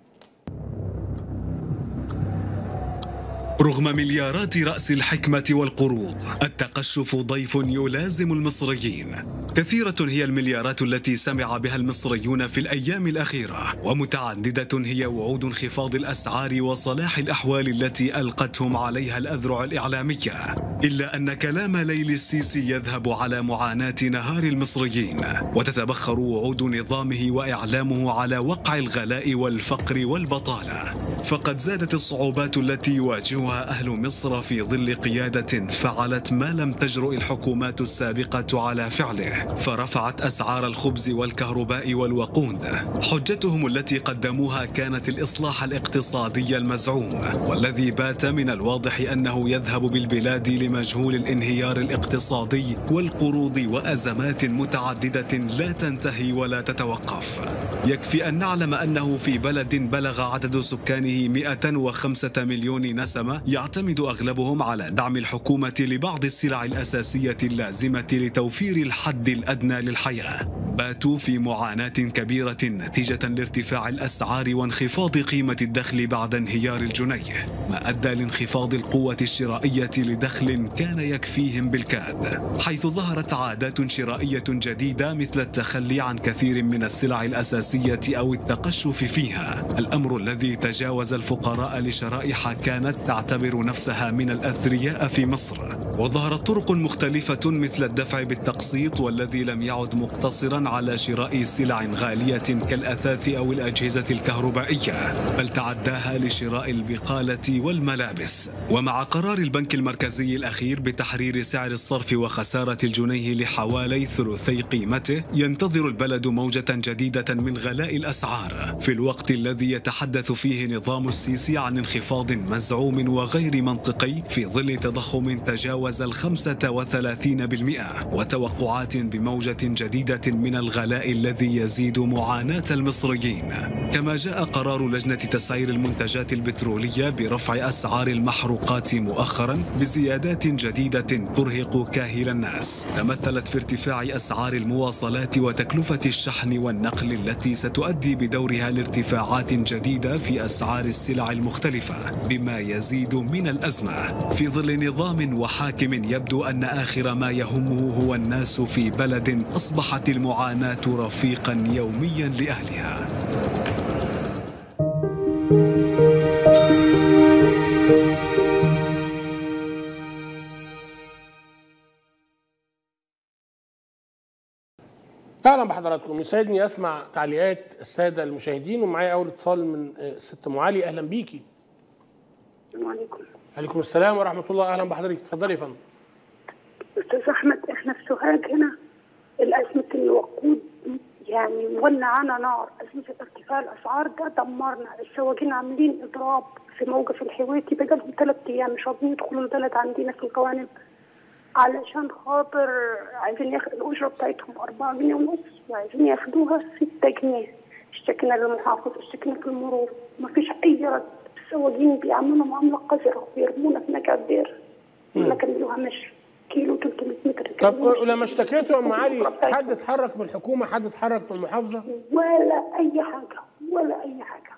رغم مليارات رأس الحكمة والقروض التقشف ضيف يلازم المصريين كثيرة هي المليارات التي سمع بها المصريون في الأيام الأخيرة ومتعددة هي وعود انخفاض الأسعار وصلاح الأحوال التي ألقتهم عليها الأذرع الإعلامية إلا أن كلام ليل السيسي يذهب على معاناة نهار المصريين وتتبخر وعود نظامه وإعلامه على وقع الغلاء والفقر والبطالة فقد زادت الصعوبات التي يواجهها أهل مصر في ظل قيادة فعلت ما لم تجرؤ الحكومات السابقة على فعله فرفعت أسعار الخبز والكهرباء والوقود حجتهم التي قدموها كانت الإصلاح الاقتصادي المزعوم والذي بات من الواضح أنه يذهب بالبلاد لمجهول الانهيار الاقتصادي والقروض وأزمات متعددة لا تنتهي ولا تتوقف يكفي أن نعلم أنه في بلد بلغ عدد سكانه 105 مليون نسمة يعتمد أغلبهم على دعم الحكومة لبعض السلع الأساسية اللازمة لتوفير الحد الأدنى للحياة باتوا في معاناة كبيرة نتيجة لارتفاع الأسعار وانخفاض قيمة الدخل بعد انهيار الجنيه ما أدى لانخفاض القوة الشرائية لدخل كان يكفيهم بالكاد حيث ظهرت عادات شرائية جديدة مثل التخلي عن كثير من السلع الأساسية أو التقشف فيها الأمر الذي تجاوز الفقراء لشرائح كانت تعتبر نفسها من الأثرياء في مصر وظهرت طرق مختلفة مثل الدفع بالتقسيط والذي لم يعد مقتصرا على شراء سلع غالية كالأثاث أو الأجهزة الكهربائية بل تعداها لشراء البقالة والملابس ومع قرار البنك المركزي الأخير بتحرير سعر الصرف وخسارة الجنيه لحوالي ثلثي قيمته ينتظر البلد موجة جديدة من غلاء الأسعار في الوقت الذي يتحدث فيه نظام السيسي عن انخفاض مزعوم وغير منطقي في ظل تضخم تجاوز الخمسة وثلاثين بالمئة وتوقعات بموجة جديدة من من الغلاء الذي يزيد معاناة المصريين كما جاء قرار لجنة تسعير المنتجات البترولية برفع أسعار المحروقات مؤخرا بزيادات جديدة ترهق كاهل الناس تمثلت في ارتفاع أسعار المواصلات وتكلفة الشحن والنقل التي ستؤدي بدورها لارتفاعات جديدة في أسعار السلع المختلفة بما يزيد من الأزمة في ظل نظام وحاكم يبدو أن آخر ما يهمه هو الناس في بلد أصبحت المعاناة رفيقا يوميا لأهلها اهلا بحضراتكم يسعدني اسمع تعليقات الساده المشاهدين ومعايا اول اتصال من آه، ست ام علي اهلا بيكي السلام عليكم عليكم السلام ورحمه الله اهلا بحضرتك اتفضلي يا فندم استاذ احمد احنا في سوهاج هنا الازمه الوقود يعني مولعانا نار ازمه ارتفاع الاسعار ده دمرنا السواقين عاملين اضراب في موقف الحويتي بقالهم ثلاث ايام مش راضيين يدخلوا البلد عندنا في القوانين علشان خاطر عايزين ياخدوا الاجره بتاعتهم 4 جنيه ونص وعايزين ياخدوها 6 جنيه اشتكينا للمحافظ اشتكينا في المرور مفيش اي رد السواقين بيعملوا معامله قذره ويرمونا في نجع الدير ما كملوها مش كيلو 300 متر طب كملوها لما مشي. اشتكيتوا يا ام علي الأجرة بتاعتهم. حد اتحرك من الحكومه حد اتحرك من المحافظه ولا اي حاجه ولا اي حاجه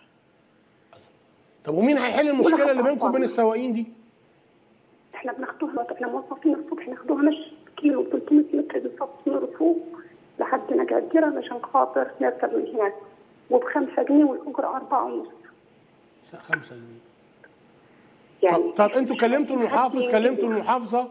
طب ومين هيحل المشكله اللي بينكم وبين السواقين دي احنا بناخدوها وقت احنا موظفين الصبح ناخدوها مش كيلو 300 متر بالظبط من فوق لحد نجع الديرة علشان خاطر نركب من هناك وبخمسة جنيه والأجرة أربعة ونص 5 جنيه يعني طب, طب انتوا كلمتوا المحافظ كلمتوا المحافظه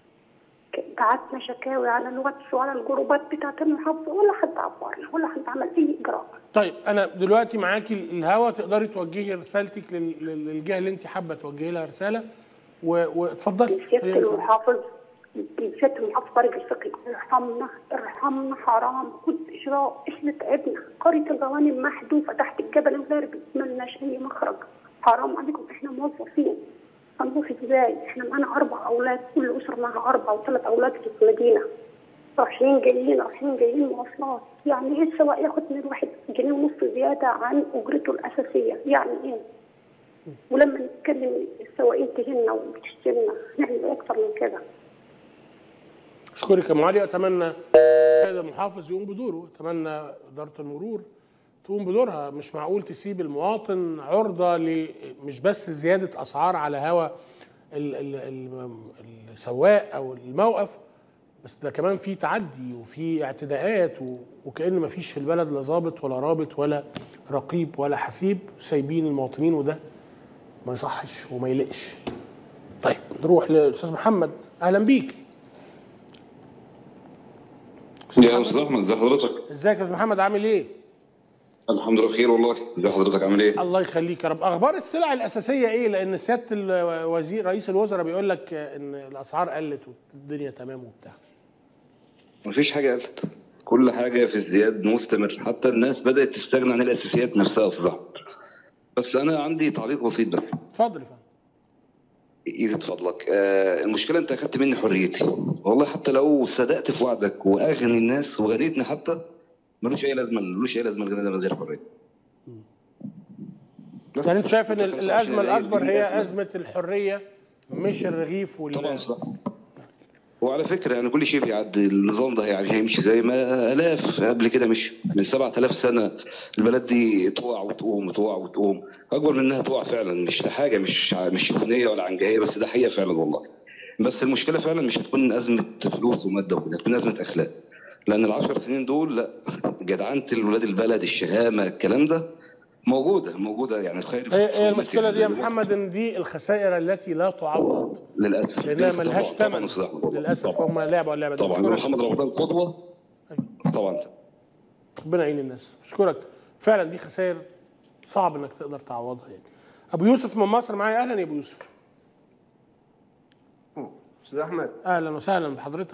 بعتنا شكاوي على الواتس وعلى الجروبات بتاعت المحافظة ولا حد عبرنا ولا حد عمل أي إجراء طيب انا دلوقتي معاكي الهوا تقدري توجهي رسالتك لل- لل- للجهه اللي انت حابه توجهي لها رساله و- واتفضلي سيادة المحافظ سيادة المحافظ طارق الفقي ارحمنا ارحمنا حرام خد إجراء احنا تعبنا قرية الغوانم محذوفة تحت الجبل الغربي ملناش أي مخرج حرام عليكم احنا موظفين هنروح ازاي؟ احنا معانا أربع أولاد كل أسرة معاها أربع وثلاث أولاد في المدينة رايحين جايين رايحين جايين مواصلات يعني ايه السواق ياخد من الواحد جنيه ونص زيادة عن أجرته الأساسية يعني ايه؟ ولما نتكلم السواقين تهنا وبتشتمنا نعمل ايه أكتر من كده؟ اشكرك يا ام علي اتمنى السيد المحافظ يقوم بدوره اتمنى اداره المرور تقوم بدورها مش معقول تسيب المواطن عرضه ل مش بس زياده اسعار على هوا ال- ال- ال- السواق او الموقف بس ده كمان في تعدي وفي اعتداءات و- وكأن ما فيش في البلد لا ضابط ولا رابط ولا رقيب ولا حسيب سايبين المواطنين وده ما يصحش وما يلقش طيب نروح للاستاذ محمد اهلا بيك يا استاذ احمد ازي حضرتك؟ ازيك يا استاذ محمد عامل ايه؟ الحمد لله بخير والله ازي حضرتك عامل ايه؟ الله يخليك يا رب اخبار السلع الاساسيه ايه لان سياده الوزير رئيس الوزراء بيقول لك ان الاسعار قلت والدنيا تمام وبتاع مفيش حاجه قلت كل حاجه في ازدياد مستمر حتى الناس بدات تستغنى عن الاساسيات نفسها يا استاذ احمد بس انا عندي تعليق بسيط بس اتفضل يا فندم ايزي فضلك آه المشكله انت اخدت مني حريتي والله حتى لو صدقت في وعدك واغني الناس وغنيتني حتى ملوش اي لازمه ملوش اي لازمه الغنى ده من غير حريه بس يعني انت شايف ان 25 الازمه يناير الاكبر دي هي أزمة. ازمه الحريه مش الرغيف وال طبعا صح وعلى فكره يعني كل شيء بيعدي النظام ده يعني هيمشي زي ما الاف قبل كده مش من 7000 سنه البلد دي تقع وتقوم وتقع وتقوم اكبر من انها تقع فعلا مش حاجه مش ع- مش شيفونيه ولا عنجهيه بس ده حقيقه فعلا والله بس المشكله فعلا مش هتكون ازمه فلوس وماده وكده هتكون ازمه اخلاق لان العشر سنين دول لا جدعنه الولاد البلد الشهامه الكلام ده موجوده موجوده يعني الخير هي هي المشكله دي يا محمد ان دي الخسائر التي لا تعوض للاسف لانها ملهاش طبعاً- طبعاً ثمن أستاذ أحمد والله. للاسف طبعاً. هم لعبوا اللعبه دي طبعا أشكرك. محمد رمضان قدوه طبعا ربنا يعين الناس اشكرك فعلا دي خسائر صعب انك تقدر تعوضها يعني ابو يوسف من مصر معايا اهلا يا ابو يوسف استاذ احمد اهلا وسهلا بحضرتك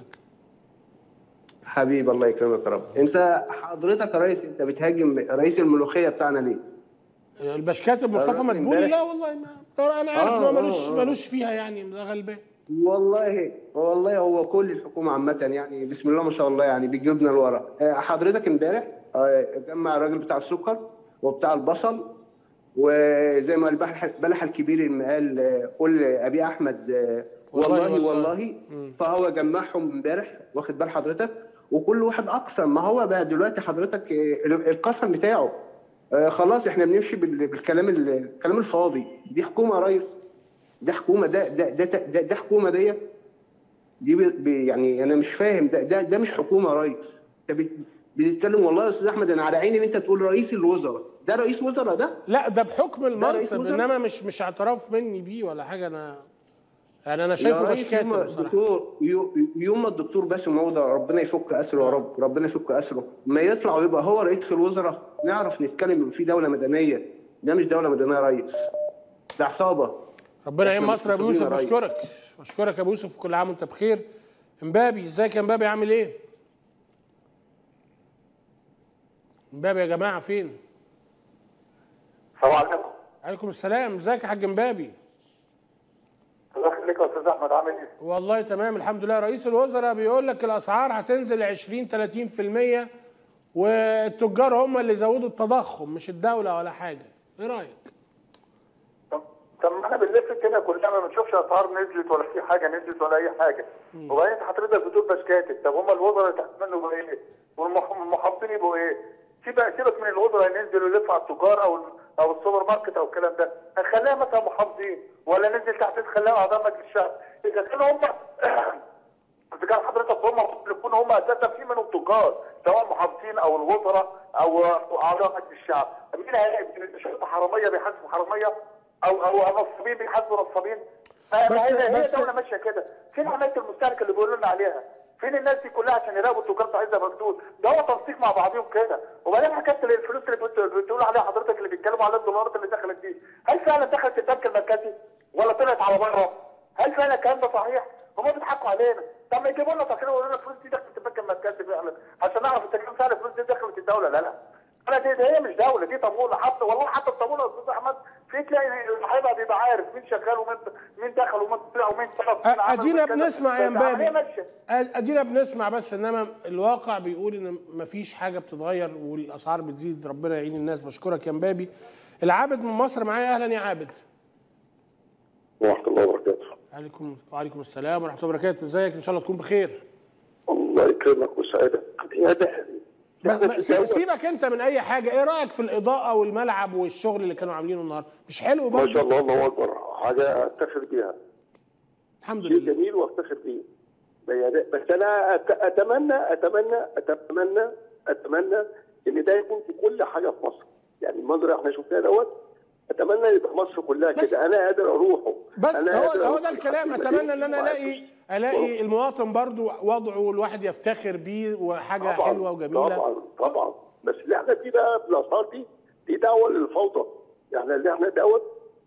حبيب الله يكرمك يا رب انت حضرتك يا ريس انت بتهاجم رئيس الملوخيه بتاعنا ليه؟ البشكاتب مصطفى الراجل مدبولي امبارح- لا والله ما انا عارف آه، ان هو آه، ملوش آه. ملوش فيها يعني ده غلبان والله والله هو كل الحكومه عامه يعني بسم الله ما شاء الله يعني بيجيبنا لورا آه، حضرتك امبارح آه، جمع الراجل بتاع السكر وبتاع البصل وزي ما البلح البلح الكبير اللي قال آه، قول ابي احمد آه، والله والله والله. والله فهو جمعهم امبارح واخد بال حضرتك وكل واحد اقسم ما هو بقى دلوقتي حضرتك آه، القسم بتاعه آه، خلاص احنا بنمشي بال- بالكلام ال- الكلام الفاضي دي حكومه يا ريس دي حكومه ده ده ده ده, ده حكومه ديت دي بي بي- يعني انا مش فاهم ده ده, ده مش حكومه يا ريس انت بت- بتتكلم والله يا استاذ احمد انا على عيني ان انت تقول رئيس الوزراء ده رئيس وزراء ده لا ده بحكم رئيس المنصب وزراء؟ انما مش مش اعتراف مني بيه ولا حاجه انا يعني انا يا شايفه ريس بشكاتب يوم بصراحه الدكتور يو- يوم ما الدكتور باسم عوده ربنا يفك اسره يا رب ربنا يفك اسره ما يطلع ويبقى هو رئيس الوزراء نعرف نتكلم في دوله مدنيه ده مش دوله مدنيه يا ريس ده عصابه ربنا يعين إحنا مصر يا ابو متصلين يوسف يا ريس. اشكرك اشكرك يا ابو يوسف كل عام وانت بخير امبابي ازيك يا امبابي عامل ايه امبابي يا جماعه فين السلام عليكم عليكم السلام ازيك يا حاج امبابي الله يخليك يا استاذ احمد عامل ايه؟ والله تمام الحمد لله رئيس الوزراء بيقول لك الاسعار هتنزل 20 30% والتجار هم اللي زودوا التضخم مش الدوله ولا حاجه ايه رايك طب طب ما احنا بنلف كده كلنا ما بنشوفش اسعار نزلت ولا في حاجه نزلت ولا اي حاجه وبعدين انت حضرتك بتقول بس كاتب طب هم الوزراء يتحملوا بقى ايه؟ والمحافظين يبقوا ايه؟ سيبك سيبك من الوزراء ينزلوا يلفوا على التجار او او السوبر ماركت او الكلام ده هنخليها مثلا محافظين ولا ننزل تحت نخليها اعضاء مجلس الشعب اذا كانوا هم اذا كان حضرتك هم يكونوا هم اساسا في منهم تجار سواء محافظين او الوزراء او اعضاء مجلس الشعب مين هيقدر شرطه حراميه بيحاسبوا حراميه او او نصابين بيحاسبوا نصابين بس- هي هي بس- دوله ماشيه كده فين حمايه المستهلك اللي بيقولوا لنا عليها فين الناس دي كلها عشان يراقبوا التجار بتاع عزه مجدود ده هو تنسيق مع بعضهم كده وبعدين حكايه الفلوس اللي بت- بتقول عليها حضرتك اللي بيتكلموا على الدولارات اللي دخلت دي هل فعلا دخلت البنك المركزي ولا طلعت على بره هل فعلا الكلام ده صحيح هم بيضحكوا علينا طب ما يجيبوا لنا تقرير ويقولوا لنا الفلوس دي دخلت البنك المركزي فعلا عشان نعرف اذا كان فعلا الفلوس دي دخلت الدوله لا لا انا دي, دي هي مش دوله دي طابونه حتى والله حتى الطابونه يا استاذ احمد في تلاقي صاحبها بيبقى عارف مين شغال ومين مين دخل ومين طلع ومين طلب ومين عمل ادينا ومين كذا. بنسمع يا بس العملية امبابي ماشية. ادينا بنسمع بس انما الواقع بيقول ان مفيش حاجه بتتغير والاسعار بتزيد ربنا يعين الناس بشكرك يا امبابي العابد من مصر معايا اهلا يا عابد ورحمة الله وبركاته عليكم وعليكم السلام ورحمه الله وبركاته ازيك ان شاء الله تكون بخير الله يكرمك ويسعدك يا ده بس بس سيبك انت من اي حاجه ايه رايك في الاضاءه والملعب والشغل اللي كانوا عاملينه النهارده مش حلو ما شاء برضه الله الله اكبر حاجه افتخر بيها الحمد شيء لله جميل وافتخر بيه بس انا أت- اتمنى اتمنى اتمنى اتمنى ان ده يكون في كل حاجه في مصر يعني المنظر اللي احنا شفناه دوت اتمنى يبقى مصر كلها بس- كده انا قادر اروحه بس أنا هو قادر هو أروح ده الكلام المدينة اتمنى ان انا وقاعد الاقي الاقي المواطن برضو وضعه الواحد يفتخر بيه وحاجه طبعا حلوه وجميله طبعا طبعا بس اللي احنا فيه بقى في الاسعار دي دي دعوه للفوضى يعني اللي احنا دوت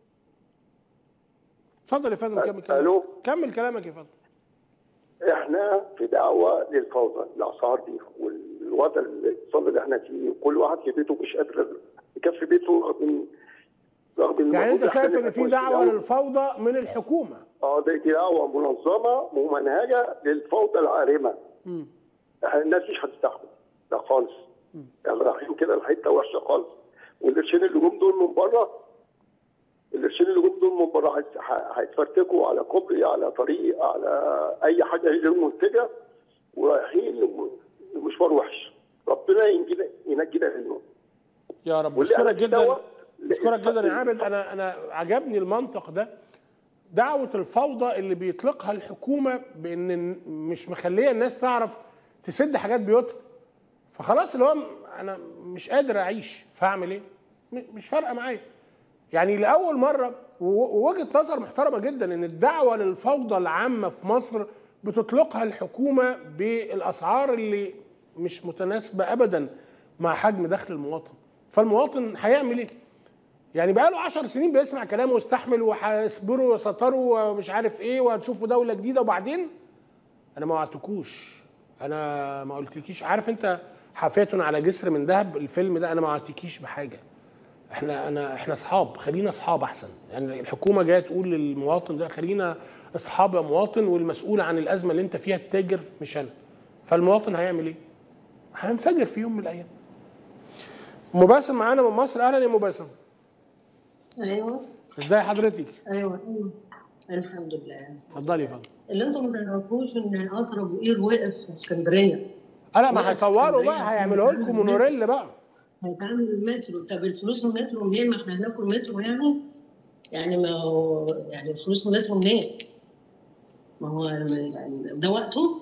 اتفضل يا فندم كمل كلامك الو كمل كلامك يا فندم احنا في دعوه للفوضى الاسعار دي والوضع الاقتصادي اللي احنا فيه وكل واحد في بيته مش قادر يكفي بيته رغم رغم يعني المفروض انت شايف إحنا ان في نبقى دعوه كويسين أوي. للفوضى من الحكومه اه دي دعوه منظمه ممنهجه للفوضى العارمه مم. احنا الناس مش هتستحمل لا خالص يعني رايحين كده لحته وحشه خالص والقرشين اللي جم دول من بره القرشين اللي جم دول من بره هيت- ه- هيتفرتكوا على كوبري على طريق على اي حاجه غير منتجه ورايحين لم- لمشوار وحش ربنا ينجينا ينجينا منه يا رب واللي بشكرك أنا جدا دوت- بشكرك جدا يا عابد انا انا عجبني المنطق ده دعوه الفوضى اللي بيطلقها الحكومه بان مش مخليه الناس تعرف تسد حاجات بيوتها فخلاص اللي هو انا مش قادر اعيش فاعمل ايه م- مش فارقه معايا يعني لاول مره و- ووجهه نظر محترمه جدا ان الدعوه للفوضى العامه في مصر بتطلقها الحكومه بالاسعار اللي مش متناسبه ابدا مع حجم دخل المواطن فالمواطن هيعمل ايه يعني بقاله 10 سنين بيسمع كلام واستحمل وهيصبروا ويسطروا ومش عارف ايه وهتشوفوا دوله جديده وبعدين انا ما وعدتكوش انا ما قلتلكيش عارف انت حافيه على جسر من ذهب الفيلم ده انا ما وعدتكيش بحاجه احنا انا احنا اصحاب خلينا اصحاب احسن يعني الحكومه جايه تقول للمواطن ده خلينا اصحاب يا مواطن والمسؤول عن الازمه اللي انت فيها التاجر مش انا فالمواطن هيعمل ايه؟ هينفجر في يوم من الايام ام باسم معانا من مصر اهلا يا ام باسم ايوه ازاي حضرتك؟ ايوه ايوه الحمد لله اتفضلي يا فندم اللي انتم ما تعرفوش ان اقرب قير وقف في اسكندريه لا ما وقف في هيطوروا اسكندرية بقى عشان هيعملوا لكم يتعمل مونوريل بقى هيتعمل المترو طب الفلوس المترو منين؟ ما احنا هناكل مترو يعني؟ يعني ما هو يعني فلوس المترو منين؟ ما هو يعني ده وقته؟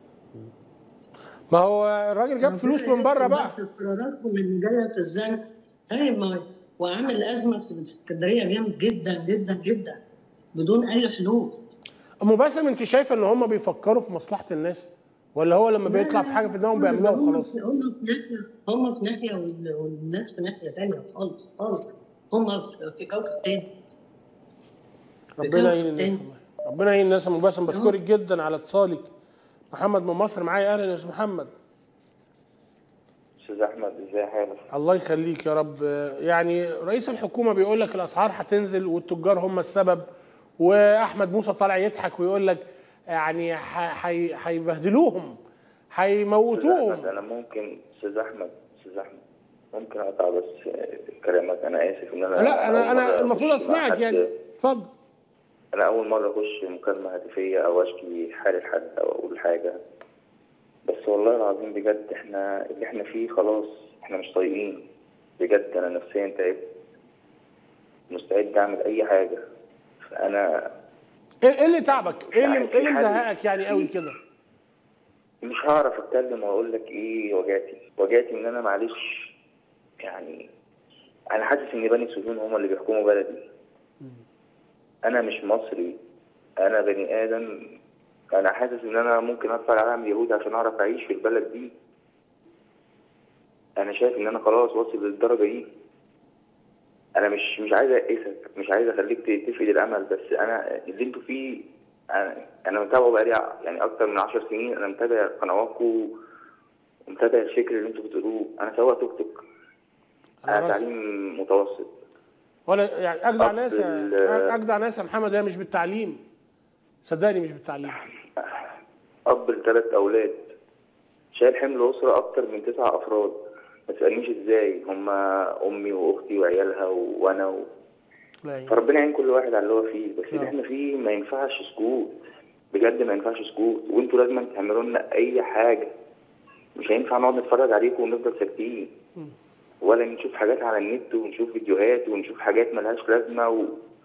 ما هو الراجل جاب فلوس من بره بقى بس قراراتكم اللي جايه في الزنق طيب ما وعامل ازمه في في اسكندريه جامد جدا جدا جدا بدون اي حلول ام باسم انت شايفه ان هم بيفكروا في مصلحه الناس ولا هو لما بيطلع في حاجه في دماغهم بيعملوها هم وخلاص في- هم في ناحيه هم في ناحيه وال- والناس في ناحيه ثانيه خالص خالص هم في- في كوكب تاني ربنا يعين كوكب الناس تاني. والله. ربنا يعين الناس يا ام باسم بشكرك جدا على اتصالك محمد من مصر معايا اهلا يا استاذ محمد استاذ احمد ازاي حالك الله يخليك يا رب يعني رئيس الحكومه بيقول لك الاسعار هتنزل والتجار هم السبب واحمد موسى طالع يضحك ويقول لك يعني ح- هي- هيبهدلوهم استاذ هيموتوهم احمد انا ممكن استاذ احمد استاذ احمد ممكن اقطع بس كلامك انا اسف ان انا لا أول انا انا مرة المفروض أخش مع اسمعك حد- يعني اتفضل انا اول مره اخش مكالمه هاتفيه او اشكي حالي لحد او اقول حاجه بس والله العظيم بجد احنا اللي احنا فيه خلاص احنا مش طايقين بجد انا نفسيا تعبت مستعد اعمل اي حاجه فانا ايه إيه اللي تعبك؟ ايه اللي يعني ايه اللي في حاجة- مزهقك يعني قوي كده؟ مش هعرف اتكلم واقول لك ايه وجعتي وجعتي ان انا معلش يعني انا حاسس ان بني سجون هم اللي بيحكموا بلدي انا مش مصري انا بني ادم انا حاسس ان انا ممكن ادفع العالم يهودي عشان اعرف اعيش في البلد دي انا شايف ان انا خلاص واصل للدرجه دي انا مش مش عايز ايأسك مش عايز اخليك تفقد الامل بس انا اللي انتوا فيه انا انا متابعه بقالي يعني اكتر من عشر سنين انا متابع قنواتكم ومتابع الفكر اللي انتوا بتقولوه انا سواق توك توك على انا راسي. تعليم متوسط ولا يعني اجدع أب ناس ال- اجدع ناس يا محمد هي مش بالتعليم صدقني مش بالتعليم اب لثلاث اولاد شايل حمل اسره اكتر من تسع افراد ما تسالنيش ازاي هما امي واختي وعيالها وانا و... لا يعني. فربنا يعين كل واحد على اللي هو فيه بس يا اللي رب. احنا فيه ما ينفعش سكوت بجد ما ينفعش سكوت وانتوا لازم تعملوا لنا اي حاجه مش هينفع نقعد نتفرج عليكم ونفضل ساكتين ولا نشوف حاجات على النت ونشوف فيديوهات ونشوف حاجات ملهاش لازمه و...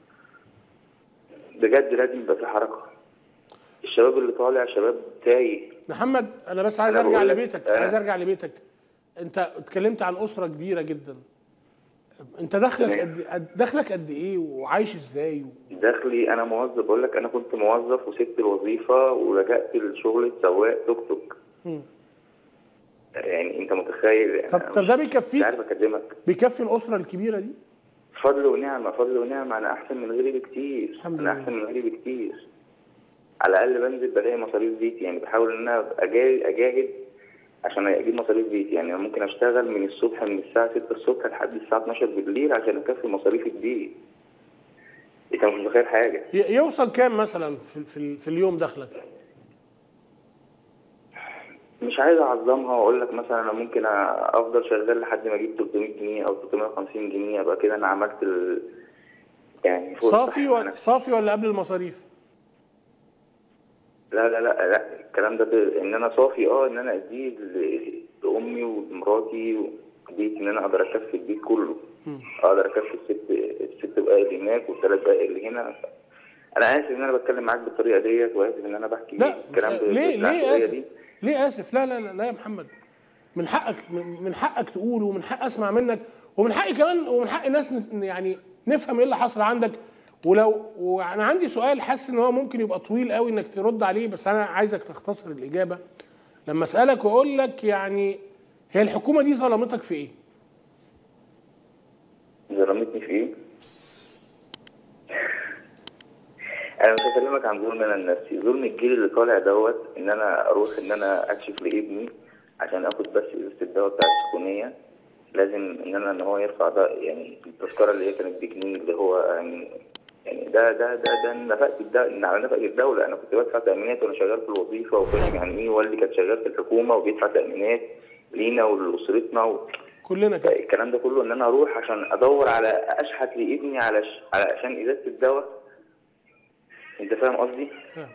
بجد لازم يبقى في حركه الشباب اللي طالع شباب تايه محمد انا بس عايز أنا ارجع بقول لك- لبيتك أنا- عايز ارجع لبيتك انت اتكلمت عن اسره كبيره جدا انت دخلك تمام. قد قد- دخلك قد ايه وعايش ازاي دخلي انا موظف بقول لك انا كنت موظف وسبت الوظيفه ولجأت لشغل سواق توك توك مم. يعني انت متخيل يعني طب أنا طب مش- ده مش بيكفيك عارف اكلمك بيكفي الاسره الكبيره دي فضل ونعمه فضل ونعمه انا احسن من غيري بكتير الحمد انا لله. احسن من غيري بكتير على الاقل بنزل بلاقي مصاريف بيتي يعني بحاول ان انا أبقى أجا- اجاهد عشان اجيب مصاريف بيتي يعني انا ممكن اشتغل من الصبح من الساعه 6 الصبح لحد الساعه 12 بالليل عشان اكفي مصاريف البيت انت مش متخيل حاجه ي- يوصل كام مثلا في في, في اليوم دخلك مش عايز اعظمها واقول لك مثلا انا ممكن افضل شغال لحد ما اجيب 300 جنيه او 350 جنيه ابقى كده انا عملت ال... يعني فوق صافي الصح ولا صافي ولا قبل المصاريف لا لا لا لا الكلام ده ب- ان انا صافي اه ان انا اديه ل- لامي ولمراتي وبيت ان انا اقدر اكفي البيت كله اقدر اكفي الست الست بقى اللي هناك والثلاث بقى اللي هنا انا اسف ان انا بتكلم معاك بالطريقه ديت واسف ان انا بحكي لا الكلام ب- ليه ليه بالعشوائية اسف ليه اسف لا لا لا, لا يا محمد من حقك من من حقك تقول ومن حق اسمع منك ومن حقي كمان ومن حق الناس نس- يعني نفهم ايه اللي حصل عندك ولو وانا عندي سؤال حاسس ان هو ممكن يبقى طويل قوي انك ترد عليه بس انا عايزك تختصر الاجابه لما اسالك واقول لك يعني هي الحكومه دي ظلمتك في ايه؟ ظلمتني في ايه؟ انا مش هكلمك عن ظلم انا لنفسي ظلم الجيل اللي طالع دوت ان انا اروح ان انا اكشف لابني عشان اخد بس ازازه الدواء بتاع السخونيه لازم ان انا ان هو يرفع ده يعني التذكره اللي هي كانت بجنيه اللي هو يعني يعني ده ده ده ده نفقه الدولة إن على نفقه الدوله انا كنت بدفع تامينات وانا شغال في الوظيفه وفاهم يعني ايه والدي كان شغال في الحكومه وبيدفع تامينات لينا ولاسرتنا و... كلنا كده الكلام ده كله ان انا اروح عشان ادور على اشحت لابني على ش... علشان ازازه الدواء انت فاهم قصدي؟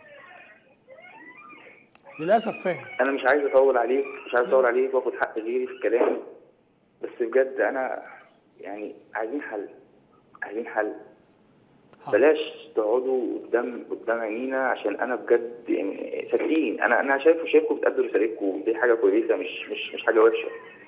للاسف فاهم انا مش عايز اطول عليك مش عايز اطول عليك واخد حق غيري في الكلام بس بجد انا يعني عايزين حل عايزين حل بلاش تقعدوا قدام قدام عينينا عشان انا بجد يعني ساكتين انا انا شايف شايفكم بتأدوا رسالتكم دي حاجه كويسه مش مش مش حاجه وحشه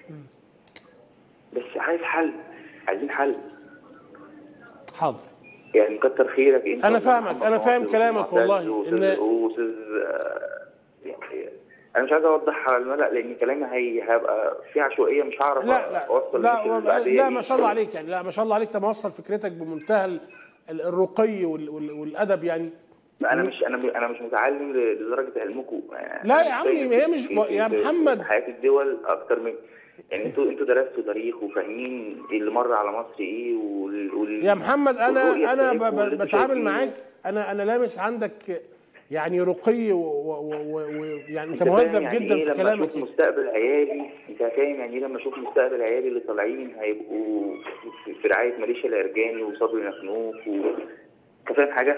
بس عايز حل عايزين حل حاضر يعني كتر خيرك انت أنا فاهمك، أنا فاهم ومحمد كلامك ومعتز والله، وأستاذ إن- وأستاذ آه، يعني انا مش عايز اوضح على الملأ لان كلامي هي هيبقى فيه عشوائيه مش هعرف لا لا اوصل لا للناس اللي والله- بعدية لا دي. ما شاء الله عليك يعني لا ما شاء الله عليك انت موصل فكرتك بمنتهى ال- ال- الرقي وال- وال- والادب يعني انا مش انا انا مش متعلم لدرجه علمكم لا يا عمي هي مش يا محمد حياه الدول اكتر من يعني انتوا انتوا درستوا تاريخ وفاهمين اللي مر على مصر ايه وال... وال... يا محمد والرؤية انا انا ب- بتاعتكم ب- واللي انتوا بتعامل شايفينه. معاك انا انا لامس عندك يعني رقي ويعني انت فاهم مهذب يعني جدا إيه في لما كلامك اشوف مستقبل عيالي انت فاهم يعني ايه لما اشوف مستقبل عيالي اللي طالعين هيبقوا في- في رعايه ماليشيا العرجاني وصبري نخنوك و... انت فاهم حاجه؟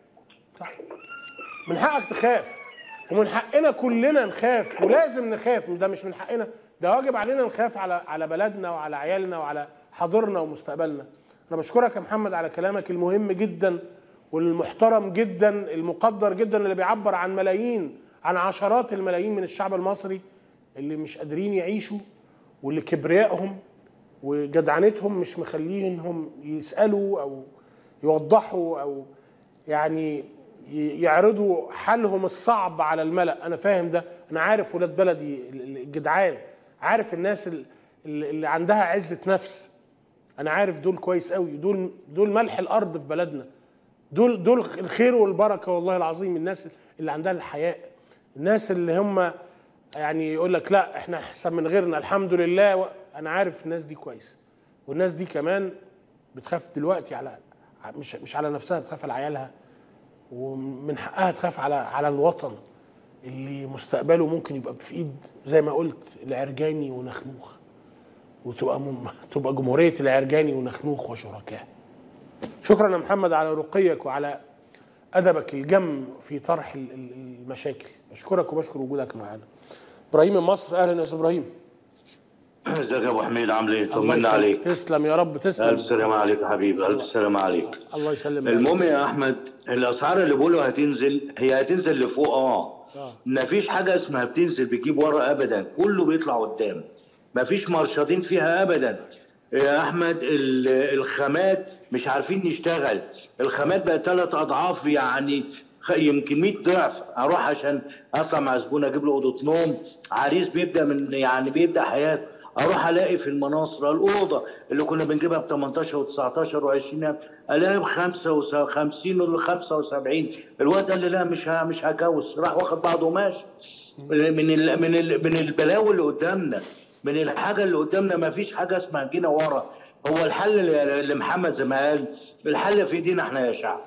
من حقك تخاف ومن حقنا كلنا نخاف ولازم نخاف ده مش من حقنا ده واجب علينا نخاف على على بلدنا وعلى عيالنا وعلى حاضرنا ومستقبلنا انا بشكرك يا محمد على كلامك المهم جدا والمحترم جدا المقدر جدا اللي بيعبر عن ملايين عن عشرات الملايين من الشعب المصري اللي مش قادرين يعيشوا واللي كبريائهم وجدعنتهم مش مخليهم يسالوا او يوضحوا او يعني ي- يعرضوا حالهم الصعب على الملأ انا فاهم ده انا عارف ولاد بلدي ال- ال- الجدعان عارف الناس ال- ال- اللي عندها عزة نفس انا عارف دول كويس قوي دول دول ملح الارض في بلدنا دول دول الخير والبركه والله العظيم الناس اللي عندها الحياء الناس اللي هم يعني يقول لك لا احنا احسن من غيرنا الحمد لله و- انا عارف الناس دي كويس والناس دي كمان بتخاف دلوقتي على مش مش على نفسها بتخاف على عيالها ومن حقها تخاف على على الوطن اللي مستقبله ممكن يبقى في ايد زي ما قلت العرجاني ونخنوخ وتبقى مم... تبقى جمهوريه العرجاني ونخنوخ وشركاء شكرا يا محمد على رقيك وعلى ادبك الجم في طرح ال- ال- المشاكل بشكرك وبشكر وجودك معانا ابراهيم من مصر اهلا يا استاذ ابراهيم ازيك يا ابو حميد عامل ايه؟ الله طمنا يخليك. عليك تسلم يا رب تسلم الف سلامة عليك يا حبيبي الف سلامة عليك الله يسلمك المهم يا احمد الاسعار اللي بيقولوا هتنزل هي هتنزل لفوق اه آه. مفيش حاجه اسمها بتنزل بتجيب ورا ابدا كله بيطلع قدام مفيش مرشدين فيها ابدا يا احمد ال- الخامات مش عارفين نشتغل الخامات بقت ثلاث اضعاف يعني خ- يمكن 100 ضعف اروح عشان اطلع مع زبون اجيب له اوضه نوم عريس بيبدا من يعني بيبدا حياته اروح الاقي في المناصره الاوضه اللي كنا بنجيبها ب 18 و19 و20 الاقي ب 55 ولا 75 الواد قال لي لا مش ه- مش هجوز راح واخد بعضه وماشي من ال من ال من البلاوي اللي قدامنا من الحاجه اللي قدامنا ما فيش حاجه اسمها جينا ورا هو الحل اللي اللي محمد زي ما قال الحل في ايدينا احنا يا شعب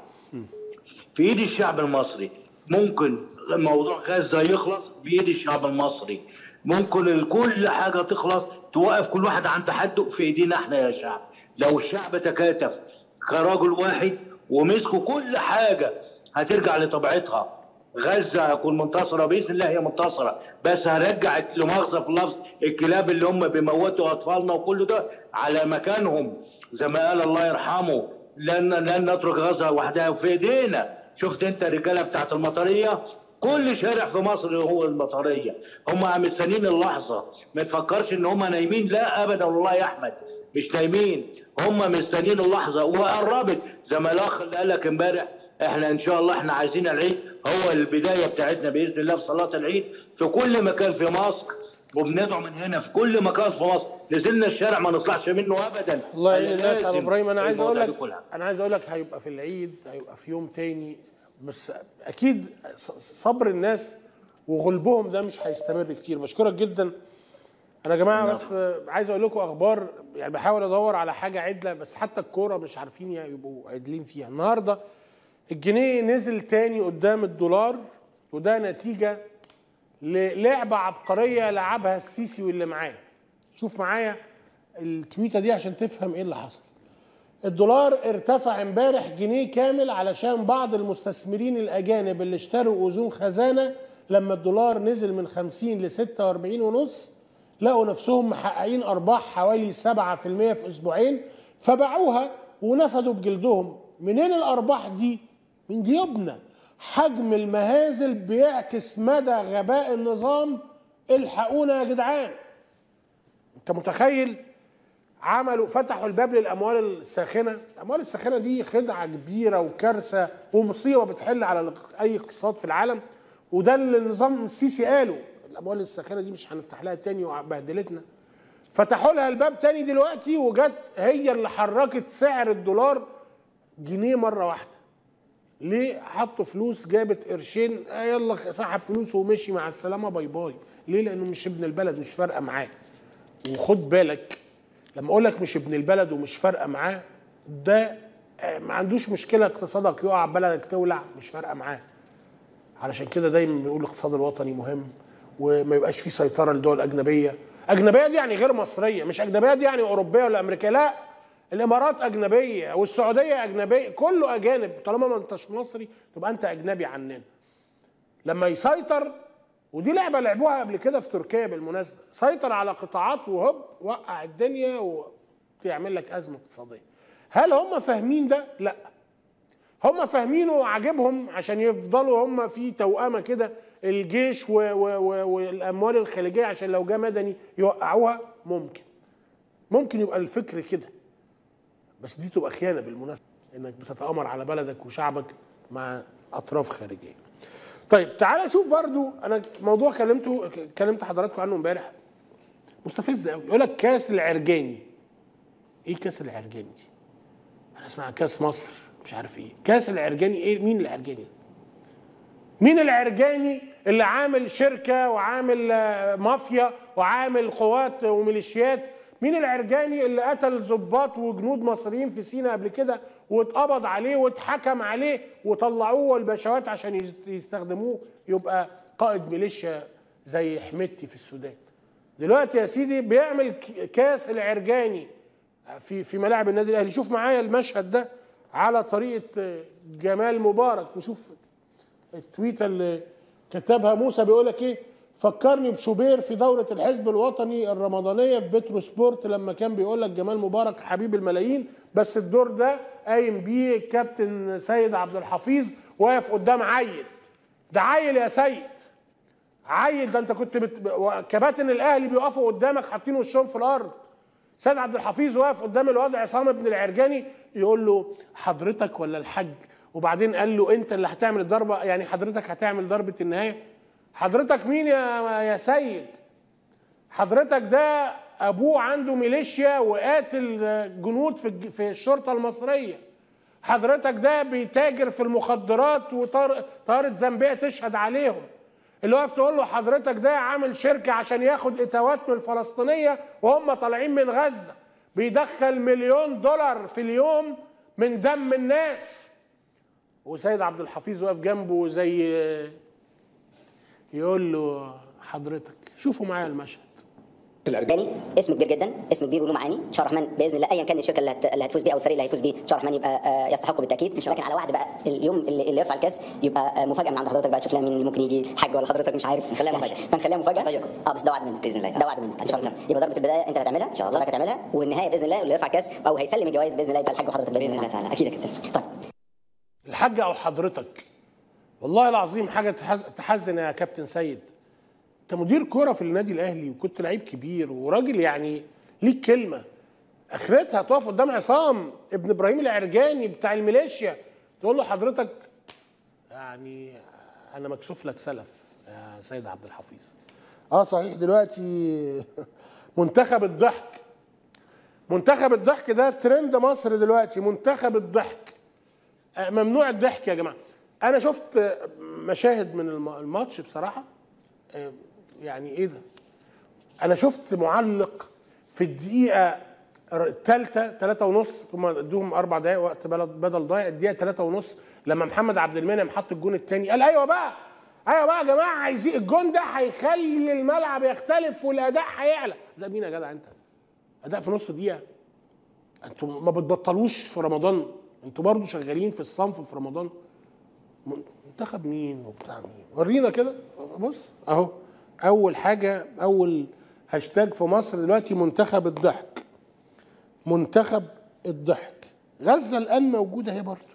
في ايد الشعب المصري ممكن موضوع غزه يخلص بايد الشعب المصري ممكن كل حاجه تخلص توقف كل واحد عند حده في ايدينا احنا يا شعب لو الشعب تكاتف كرجل واحد ومسكوا كل حاجه هترجع لطبيعتها غزه هتكون منتصره باذن الله هي منتصره بس هرجع لمؤاخذه في اللفظ الكلاب اللي هم بيموتوا اطفالنا وكل ده على مكانهم زي ما قال الله يرحمه لن لن نترك غزه وحدها في ايدينا شفت انت الرجاله بتاعت المطريه كل شارع في مصر هو المطريه هم مستنيين اللحظه ما تفكرش ان هم نايمين لا ابدا والله يا احمد مش نايمين هم مستنيين اللحظه وقربت زي ما الاخ اللي قال لك امبارح احنا ان شاء الله احنا عايزين العيد هو البدايه بتاعتنا باذن الله في صلاه العيد في كل مكان في مصر وبندعو من هنا في كل مكان في مصر نزلنا الشارع ما نطلعش منه ابدا الله يعين أنا الناس يا ابو لازم ابراهيم انا عايز اقول المواضيع لك دي كلها. انا عايز اقول لك هيبقى في العيد هيبقى في يوم تاني بس اكيد ص- صبر الناس وغلبهم ده مش هيستمر كتير بشكرك جدا انا يا جماعه بس آه، عايز اقول لكم اخبار يعني بحاول ادور على حاجه عدله بس حتى الكوره مش عارفين يبقوا عادلين فيها النهارده الجنيه نزل تاني قدام الدولار وده نتيجه للعبه عبقريه لعبها السيسي واللي معاه شوف معايا التويته دي عشان تفهم ايه اللي حصل الدولار ارتفع امبارح جنيه كامل علشان بعض المستثمرين الاجانب اللي اشتروا اذون خزانه لما الدولار نزل من 50 ل 46 ونص لقوا نفسهم محققين ارباح حوالي 7% في اسبوعين فباعوها ونفدوا بجلدهم منين الارباح دي من جيوبنا حجم المهازل بيعكس مدى غباء النظام الحقونا يا جدعان انت متخيل عملوا فتحوا الباب للاموال الساخنه الاموال الساخنه دي خدعه كبيره وكارثه ومصيبه بتحل على الاق- اي اقتصاد في العالم وده اللي النظام السيسي قاله الاموال الساخنه دي مش هنفتح لها تاني وبهدلتنا فتحوا لها الباب تاني دلوقتي وجت هي اللي حركت سعر الدولار جنيه مره واحده ليه حطوا فلوس جابت قرشين آه يلا سحب فلوسه ومشي مع السلامه باي باي ليه لانه مش ابن البلد مش فارقه معاه وخد بالك لما اقول لك مش ابن البلد ومش فارقه معاه ده آه، ما عندوش مشكله اقتصادك يقع بلدك تولع مش فارقه معاه علشان كده دايما بنقول الاقتصاد الوطني مهم وما يبقاش فيه سيطره لدول اجنبيه اجنبيه دي يعني غير مصريه مش اجنبيه دي يعني اوروبيه ولا امريكيه لا الامارات اجنبيه والسعوديه اجنبيه كله اجانب طالما ما انتش مصري تبقى انت اجنبي عننا لما يسيطر ودي لعبه لعبوها قبل كده في تركيا بالمناسبه سيطر على قطاعات وهوب وقع الدنيا ويعمل لك ازمه اقتصاديه هل هم فاهمين ده لا هم فاهمينه وعاجبهم عشان يفضلوا هم في توأمة كده الجيش و و و والاموال الخارجيه عشان لو جه مدني يوقعوها ممكن ممكن يبقى الفكر كده بس دي تبقى خيانه بالمناسبه انك بتتامر على بلدك وشعبك مع اطراف خارجيه طيب تعالى شوف برضو انا موضوع كلمته كلمت حضراتكم عنه امبارح مستفز قوي يقول لك كاس العرجاني ايه كاس العرجاني دي انا اسمع كاس مصر مش عارف ايه كاس العرجاني ايه مين العرجاني مين العرجاني اللي عامل شركه وعامل آه، مافيا وعامل قوات وميليشيات مين العرجاني اللي قتل ضباط وجنود مصريين في سيناء قبل كده واتقبض عليه واتحكم عليه وطلعوه البشوات عشان يست- يستخدموه يبقى قائد ميليشيا زي حميدتي في السودان دلوقتي يا سيدي بيعمل ك- كاس العرجاني في في ملاعب النادي الاهلي شوف معايا المشهد ده على طريقه آه، جمال مبارك وشوف التويته اللي كتبها موسى بيقول لك ايه فكرني بشوبير في دورة الحزب الوطني الرمضانية في بترو سبورت لما كان بيقول لك جمال مبارك حبيب الملايين بس الدور ده قايم بيه الكابتن سيد عبد الحفيظ واقف قدام عيل ده عيل يا سيد عيل ده انت كنت بت... كباتن الاهلي بيقفوا قدامك حاطين وشهم في الارض سيد عبد الحفيظ واقف قدام الواد عصام بن العرجاني يقول له حضرتك ولا الحاج وبعدين قال له انت اللي هتعمل الضربه يعني حضرتك هتعمل ضربه النهايه حضرتك مين يا يا سيد حضرتك ده ابوه عنده ميليشيا وقاتل جنود في الج- في الشرطه المصريه حضرتك ده بيتاجر في المخدرات وطارت زنبيه تشهد عليهم اللي واقف تقول له حضرتك ده عامل شركه عشان ياخد اتوات من الفلسطينيه وهم طالعين من غزه بيدخل مليون دولار في اليوم من دم الناس وسيد عبد الحفيظ واقف جنبه زي يقول له حضرتك شوفوا معايا المشهد العرباني اسم كبير جدا اسم كبير وله معاني ان شاء الله الرحمن باذن الله ايا كان الشركه اللي, هت... اللي هتفوز بيه او الفريق اللي هيفوز بيه ان شاء الله الرحمن يبقى آه، يستحق بالتاكيد لكن على وعد بقى اليوم اللي, اللي يرفع الكاس يبقى آه، مفاجاه من عند حضرتك بقى تشوف لنا مين اللي ممكن يجي حاج ولا حضرتك مش عارف نخليها مفاجاه فنخليها مفاجاه اه بس ده وعد منك باذن الله ده وعد منك ان شاء الله يبقى ضربه البدايه انت هتعملها ان شاء الله حضرتك هتعملها والنهايه باذن الله اللي يرفع الكاس او هيسلم الجوائز باذن الله يبقى الحاج وحضرتك باذن الله تعالى اكيد يا كابتن طيب الحاج او حضرتك والله العظيم حاجه تحز... تحزن يا كابتن سيد انت مدير كوره في النادي الاهلي وكنت لعيب كبير وراجل يعني ليك كلمه اخرتها تقف قدام عصام ابن ابراهيم العرجاني بتاع الميليشيا تقول له حضرتك يعني انا مكسوف لك سلف يا سيد عبد الحفيظ اه صحيح دلوقتي منتخب الضحك منتخب الضحك ده ترند مصر دلوقتي منتخب الضحك آه، ممنوع الضحك يا جماعه انا شفت آه، مشاهد من الم- الماتش بصراحه آه، يعني ايه ده انا شفت معلق في الدقيقه الثالثه ثلاثة ونص ثم ادوهم اربع دقائق وقت بلد- بدل ضايع الدقيقه ثلاثة ونص لما محمد عبد المنعم حط الجون الثاني قال ايوه بقى ايوه بقى يا جماعه عايزين الجون ده هيخلي الملعب يختلف والاداء هيعلى ده مين يا جدع انت اداء في نص دقيقه انتوا ما بتبطلوش في رمضان انتوا برضو شغالين في الصنف في رمضان منتخب مين وبتاع مين ورينا كده بص اهو اول حاجه اول هاشتاج في مصر دلوقتي منتخب الضحك منتخب الضحك غزه الان موجوده اهي برضه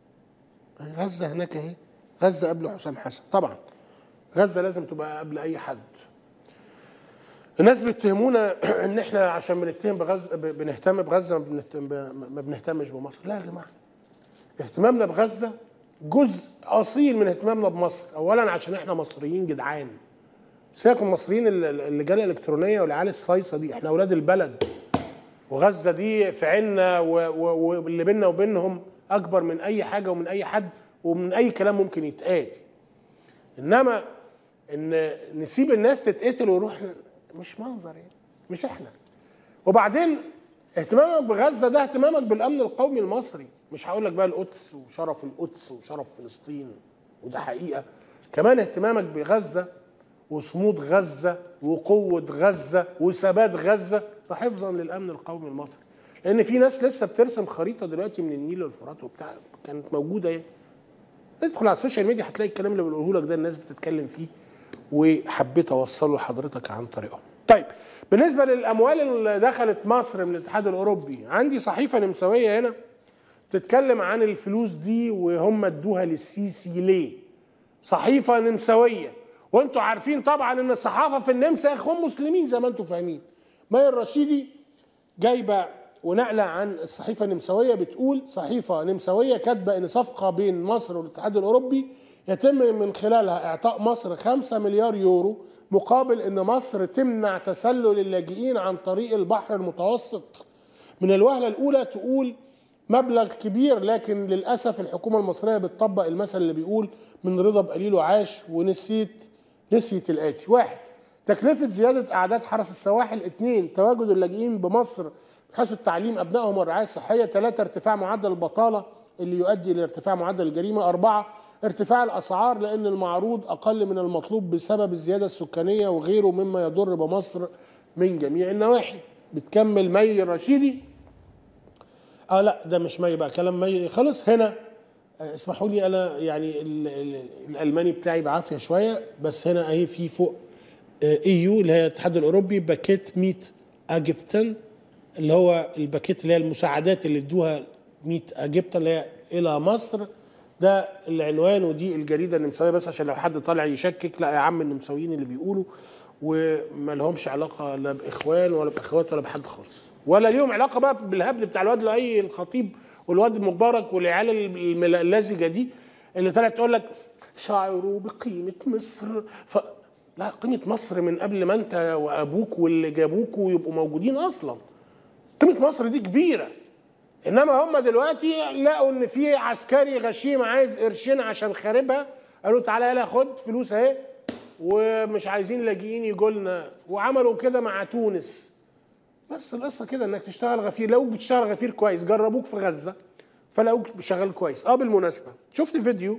غزه هناك اهي غزه قبل حسام حسن طبعا غزه لازم تبقى قبل اي حد الناس بيتهمونا ان احنا عشان بنتهم بغزه ب- بنهتم بغزه ما بنهتم ب- ما بنهتمش بمصر لا يا جماعه اهتمامنا بغزه جزء اصيل من اهتمامنا بمصر اولا عشان احنا مصريين جدعان سيبك من المصريين ال- ال- اللجان الالكترونيه والعيال الصيصه دي احنا اولاد البلد وغزه دي في عنا و- و- واللي بيننا وبينهم اكبر من اي حاجه ومن اي حد ومن اي كلام ممكن يتقال انما ان نسيب الناس تتقتل ونروح ن- مش منظر يعني مش احنا وبعدين اهتمامك بغزه ده اهتمامك بالامن القومي المصري مش هقول لك بقى القدس وشرف القدس وشرف فلسطين وده حقيقه كمان اهتمامك بغزه وصمود غزه وقوه غزه وثبات غزه وحفظا للامن القومي المصري لان في ناس لسه بترسم خريطه دلوقتي من النيل والفرات وبتاع كانت موجوده ايه ادخل على السوشيال ميديا هتلاقي الكلام اللي بقوله لك ده الناس بتتكلم فيه وحبيت اوصله لحضرتك عن طريقهم. طيب بالنسبه للاموال اللي دخلت مصر من الاتحاد الاوروبي عندي صحيفه نمساويه هنا تتكلم عن الفلوس دي وهم ادوها للسيسي ليه؟ صحيفه نمساويه وانتوا عارفين طبعا ان الصحافه في النمسا اخوان مسلمين زي ما انتم فاهمين. ماهر الرشيدي جايبه ونقله عن الصحيفه النمساويه بتقول صحيفه نمساويه كاتبه ان صفقه بين مصر والاتحاد الاوروبي يتم من خلالها اعطاء مصر 5 مليار يورو مقابل ان مصر تمنع تسلل اللاجئين عن طريق البحر المتوسط. من الوهله الاولى تقول مبلغ كبير لكن للاسف الحكومه المصريه بتطبق المثل اللي بيقول من رضا بقليل وعاش ونسيت نسيت الاتي واحد تكلفه زياده اعداد حرس السواحل اثنين تواجد اللاجئين بمصر بحيث التعليم ابنائهم والرعايه الصحيه ثلاثه ارتفاع معدل البطاله اللي يؤدي لارتفاع معدل الجريمه اربعه ارتفاع الاسعار لان المعروض اقل من المطلوب بسبب الزياده السكانيه وغيره مما يضر بمصر من جميع النواحي بتكمل مي الرشيدي اه لا ده مش مي بقى كلام مي خلص هنا آه، اسمحوا لي انا يعني ال ال الالماني بتاعي بعافيه شويه بس هنا اهي في فوق اي يو اللي هي الاتحاد الاوروبي باكيت ميت اجبتن اللي هو الباكيت اللي هي المساعدات اللي ادوها ميت اجبتن اللي هي الى مصر ده العنوان ودي الجريده النمساويه بس عشان لو حد طالع يشكك لا يا عم النمساويين اللي بيقولوا وما لهمش علاقه لا باخوان ولا باخوات ولا بحد خالص ولا ليهم علاقه بقى بالهبد بتاع الواد لؤي الخطيب والواد المبارك والعيال المل- اللزجه دي اللي طلعت تقول لك شعروا بقيمه مصر ف... لا قيمه مصر من قبل ما انت وابوك واللي جابوكوا يبقوا موجودين اصلا قيمه مصر دي كبيره انما هم دلوقتي لقوا ان في عسكري غشيم عايز قرشين عشان خاربها قالوا تعالى يلا خد فلوس اهي ومش عايزين لاجئين يجوا لنا وعملوا كده مع تونس بس القصه كده انك تشتغل غفير لو بتشتغل غفير كويس جربوك في غزه فلقوك شغال كويس اه بالمناسبه شفت فيديو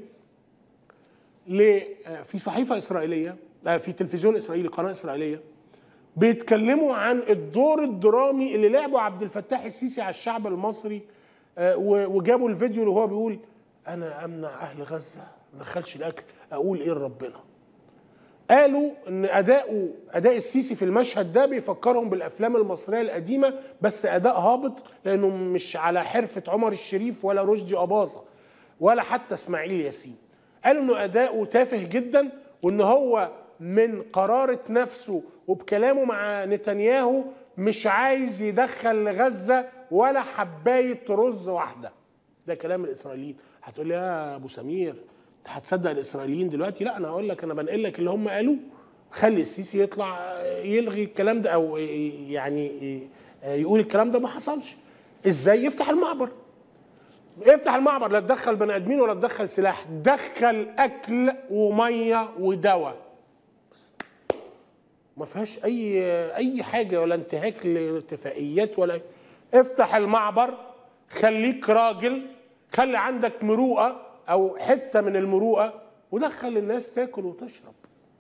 ل آه، في صحيفه اسرائيليه آه، في تلفزيون اسرائيلي قناه اسرائيليه بيتكلموا عن الدور الدرامي اللي لعبه عبد الفتاح السيسي على الشعب المصري آه، و- وجابوا الفيديو اللي هو بيقول انا امنع اهل غزه ما ادخلش الاكل اقول ايه لربنا قالوا ان اداؤه اداء السيسي في المشهد ده بيفكرهم بالافلام المصريه القديمه بس اداء هابط لانه مش على حرفه عمر الشريف ولا رشدي اباظه ولا حتى اسماعيل ياسين قالوا انه اداؤه تافه جدا وان هو من قرارة نفسه وبكلامه مع نتنياهو مش عايز يدخل لغزة ولا حباية رز واحدة ده كلام الإسرائيليين هتقول لي يا أبو سمير أنت هتصدق الإسرائيليين دلوقتي لا أنا هقول لك أنا بنقل لك اللي هم قالوه خلي السيسي يطلع يلغي الكلام ده أو يعني يقول الكلام ده ما حصلش إزاي يفتح المعبر افتح المعبر لا تدخل بني ادمين ولا تدخل سلاح دخل اكل وميه ودواء ما فيهاش اي اي حاجه ولا انتهاك لاتفاقيات ولا افتح المعبر خليك راجل خلي عندك مروءه او حته من المروءه ودخل الناس تاكل وتشرب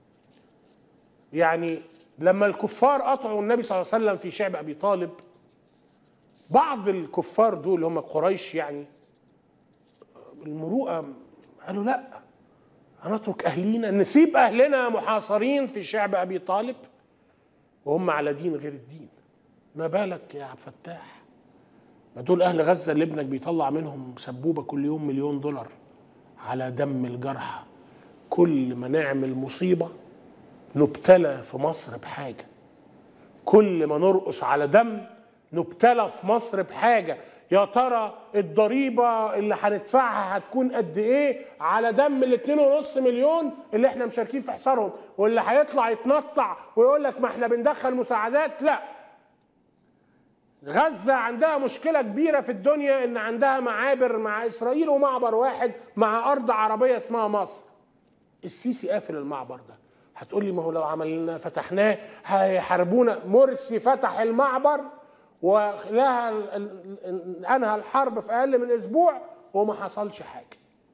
يعني لما الكفار قطعوا النبي صلى الله عليه وسلم في شعب ابي طالب بعض الكفار دول اللي هم قريش يعني المروءه قالوا لا هنترك اهلينا نسيب اهلنا محاصرين في شعب ابي طالب وهم على دين غير الدين ما بالك يا عبد الفتاح ما دول اهل غزه اللي ابنك بيطلع منهم سبوبه كل يوم مليون دولار على دم الجرحى كل ما نعمل مصيبه نبتلى في مصر بحاجه كل ما نرقص على دم نبتلى في مصر بحاجه يا ترى الضريبه اللي هندفعها هتكون قد ايه على دم ال 2.5 مليون اللي احنا مشاركين في حصارهم واللي هيطلع يتنطع ويقول لك ما احنا بندخل مساعدات لا غزة عندها مشكلة كبيرة في الدنيا إن عندها معابر مع إسرائيل ومعبر واحد مع أرض عربية اسمها مصر. السيسي قافل المعبر ده. هتقول لي ما هو لو عملنا فتحناه هيحاربونا مرسي فتح المعبر ولها ال- ال- ال- انهى الحرب في اقل من اسبوع وما حصلش حاجه.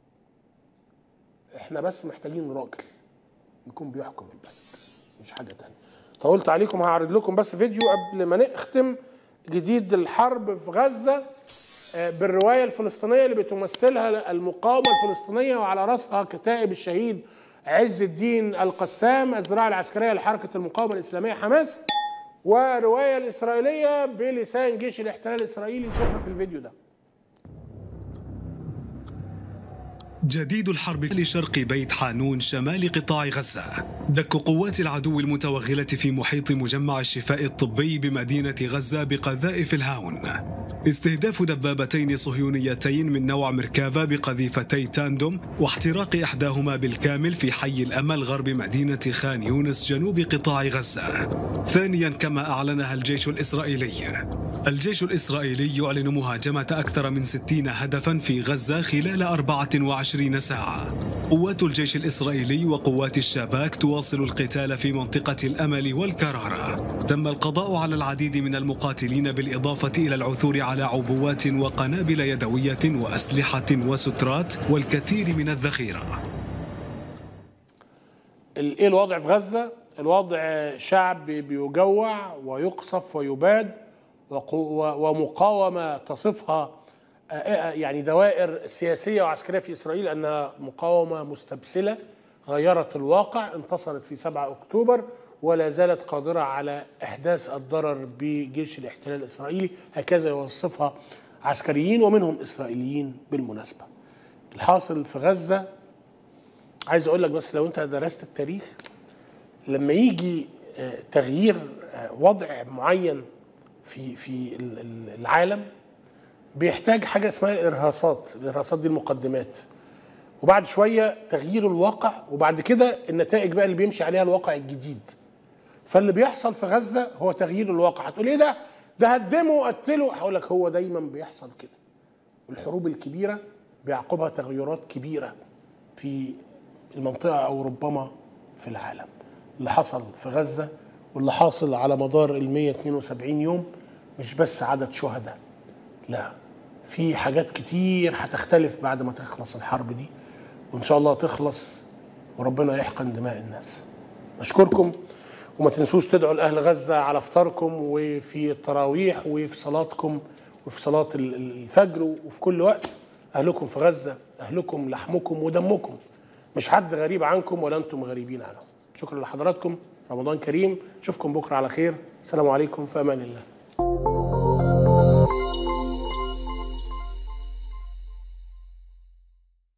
احنا بس محتاجين راجل يكون بيحكم البلد مش حاجه تانية. طولت عليكم هعرض لكم بس فيديو قبل ما نختم جديد الحرب في غزه آه، بالروايه الفلسطينيه اللي بتمثلها المقاومه الفلسطينيه وعلى راسها كتائب الشهيد عز الدين القسام الذراع العسكريه لحركه المقاومه الاسلاميه حماس وروايه الاسرائيليه بلسان جيش الاحتلال الاسرائيلي نشوفها في الفيديو ده جديد الحرب لشرق بيت حانون شمال قطاع غزة دك قوات العدو المتوغلة في محيط مجمع الشفاء الطبي بمدينة غزة بقذائف الهاون استهداف دبابتين صهيونيتين من نوع مركافا بقذيفتي تاندوم واحتراق إحداهما بالكامل في حي الأمل غرب مدينة خان يونس جنوب قطاع غزة ثانيا كما أعلنها الجيش الإسرائيلي الجيش الإسرائيلي يعلن مهاجمة أكثر من 60 هدفا في غزة خلال 24 ساعة قوات الجيش الإسرائيلي وقوات الشباك تواصل القتال في منطقة الأمل والكرارة تم القضاء على العديد من المقاتلين بالإضافة إلى العثور على عبوات وقنابل يدوية وأسلحة وسترات والكثير من الذخيرة ال- ايه الوضع في غزه؟ الوضع شعب بيجوع ويقصف ويباد وقو- و- ومقاومه تصفها آه، آه، يعني دوائر سياسيه وعسكريه في اسرائيل انها مقاومه مستبسله غيرت الواقع انتصرت في 7 اكتوبر ولا زالت قادره على احداث الضرر بجيش الاحتلال الاسرائيلي هكذا يوصفها عسكريين ومنهم اسرائيليين بالمناسبه. الحاصل في غزه عايز اقول لك بس لو انت درست التاريخ لما يجي آه، تغيير آه، وضع معين في في ال- ال- العالم بيحتاج حاجه اسمها ارهاصات الارهاصات دي المقدمات وبعد شويه تغيير الواقع وبعد كده النتائج بقى اللي بيمشي عليها الواقع الجديد فاللي بيحصل في غزه هو تغيير الواقع هتقول ايه ده ده هدموا قتلوا هقول لك هو دايما بيحصل كده الحروب الكبيره بيعقبها تغيرات كبيره في المنطقه او ربما في العالم اللي حصل في غزه واللي حاصل على مدار ال 172 يوم مش بس عدد شهداء لا في حاجات كتير هتختلف بعد ما تخلص الحرب دي وان شاء الله تخلص وربنا يحقن دماء الناس اشكركم وما تنسوش تدعوا لاهل غزه على افطاركم وفي التراويح وفي صلاتكم وفي صلاه ال- الفجر وفي كل وقت اهلكم في غزه اهلكم لحمكم ودمكم مش حد غريب عنكم ولا انتم غريبين عنهم شكرا لحضراتكم رمضان كريم اشوفكم بكره على خير السلام عليكم في امان الله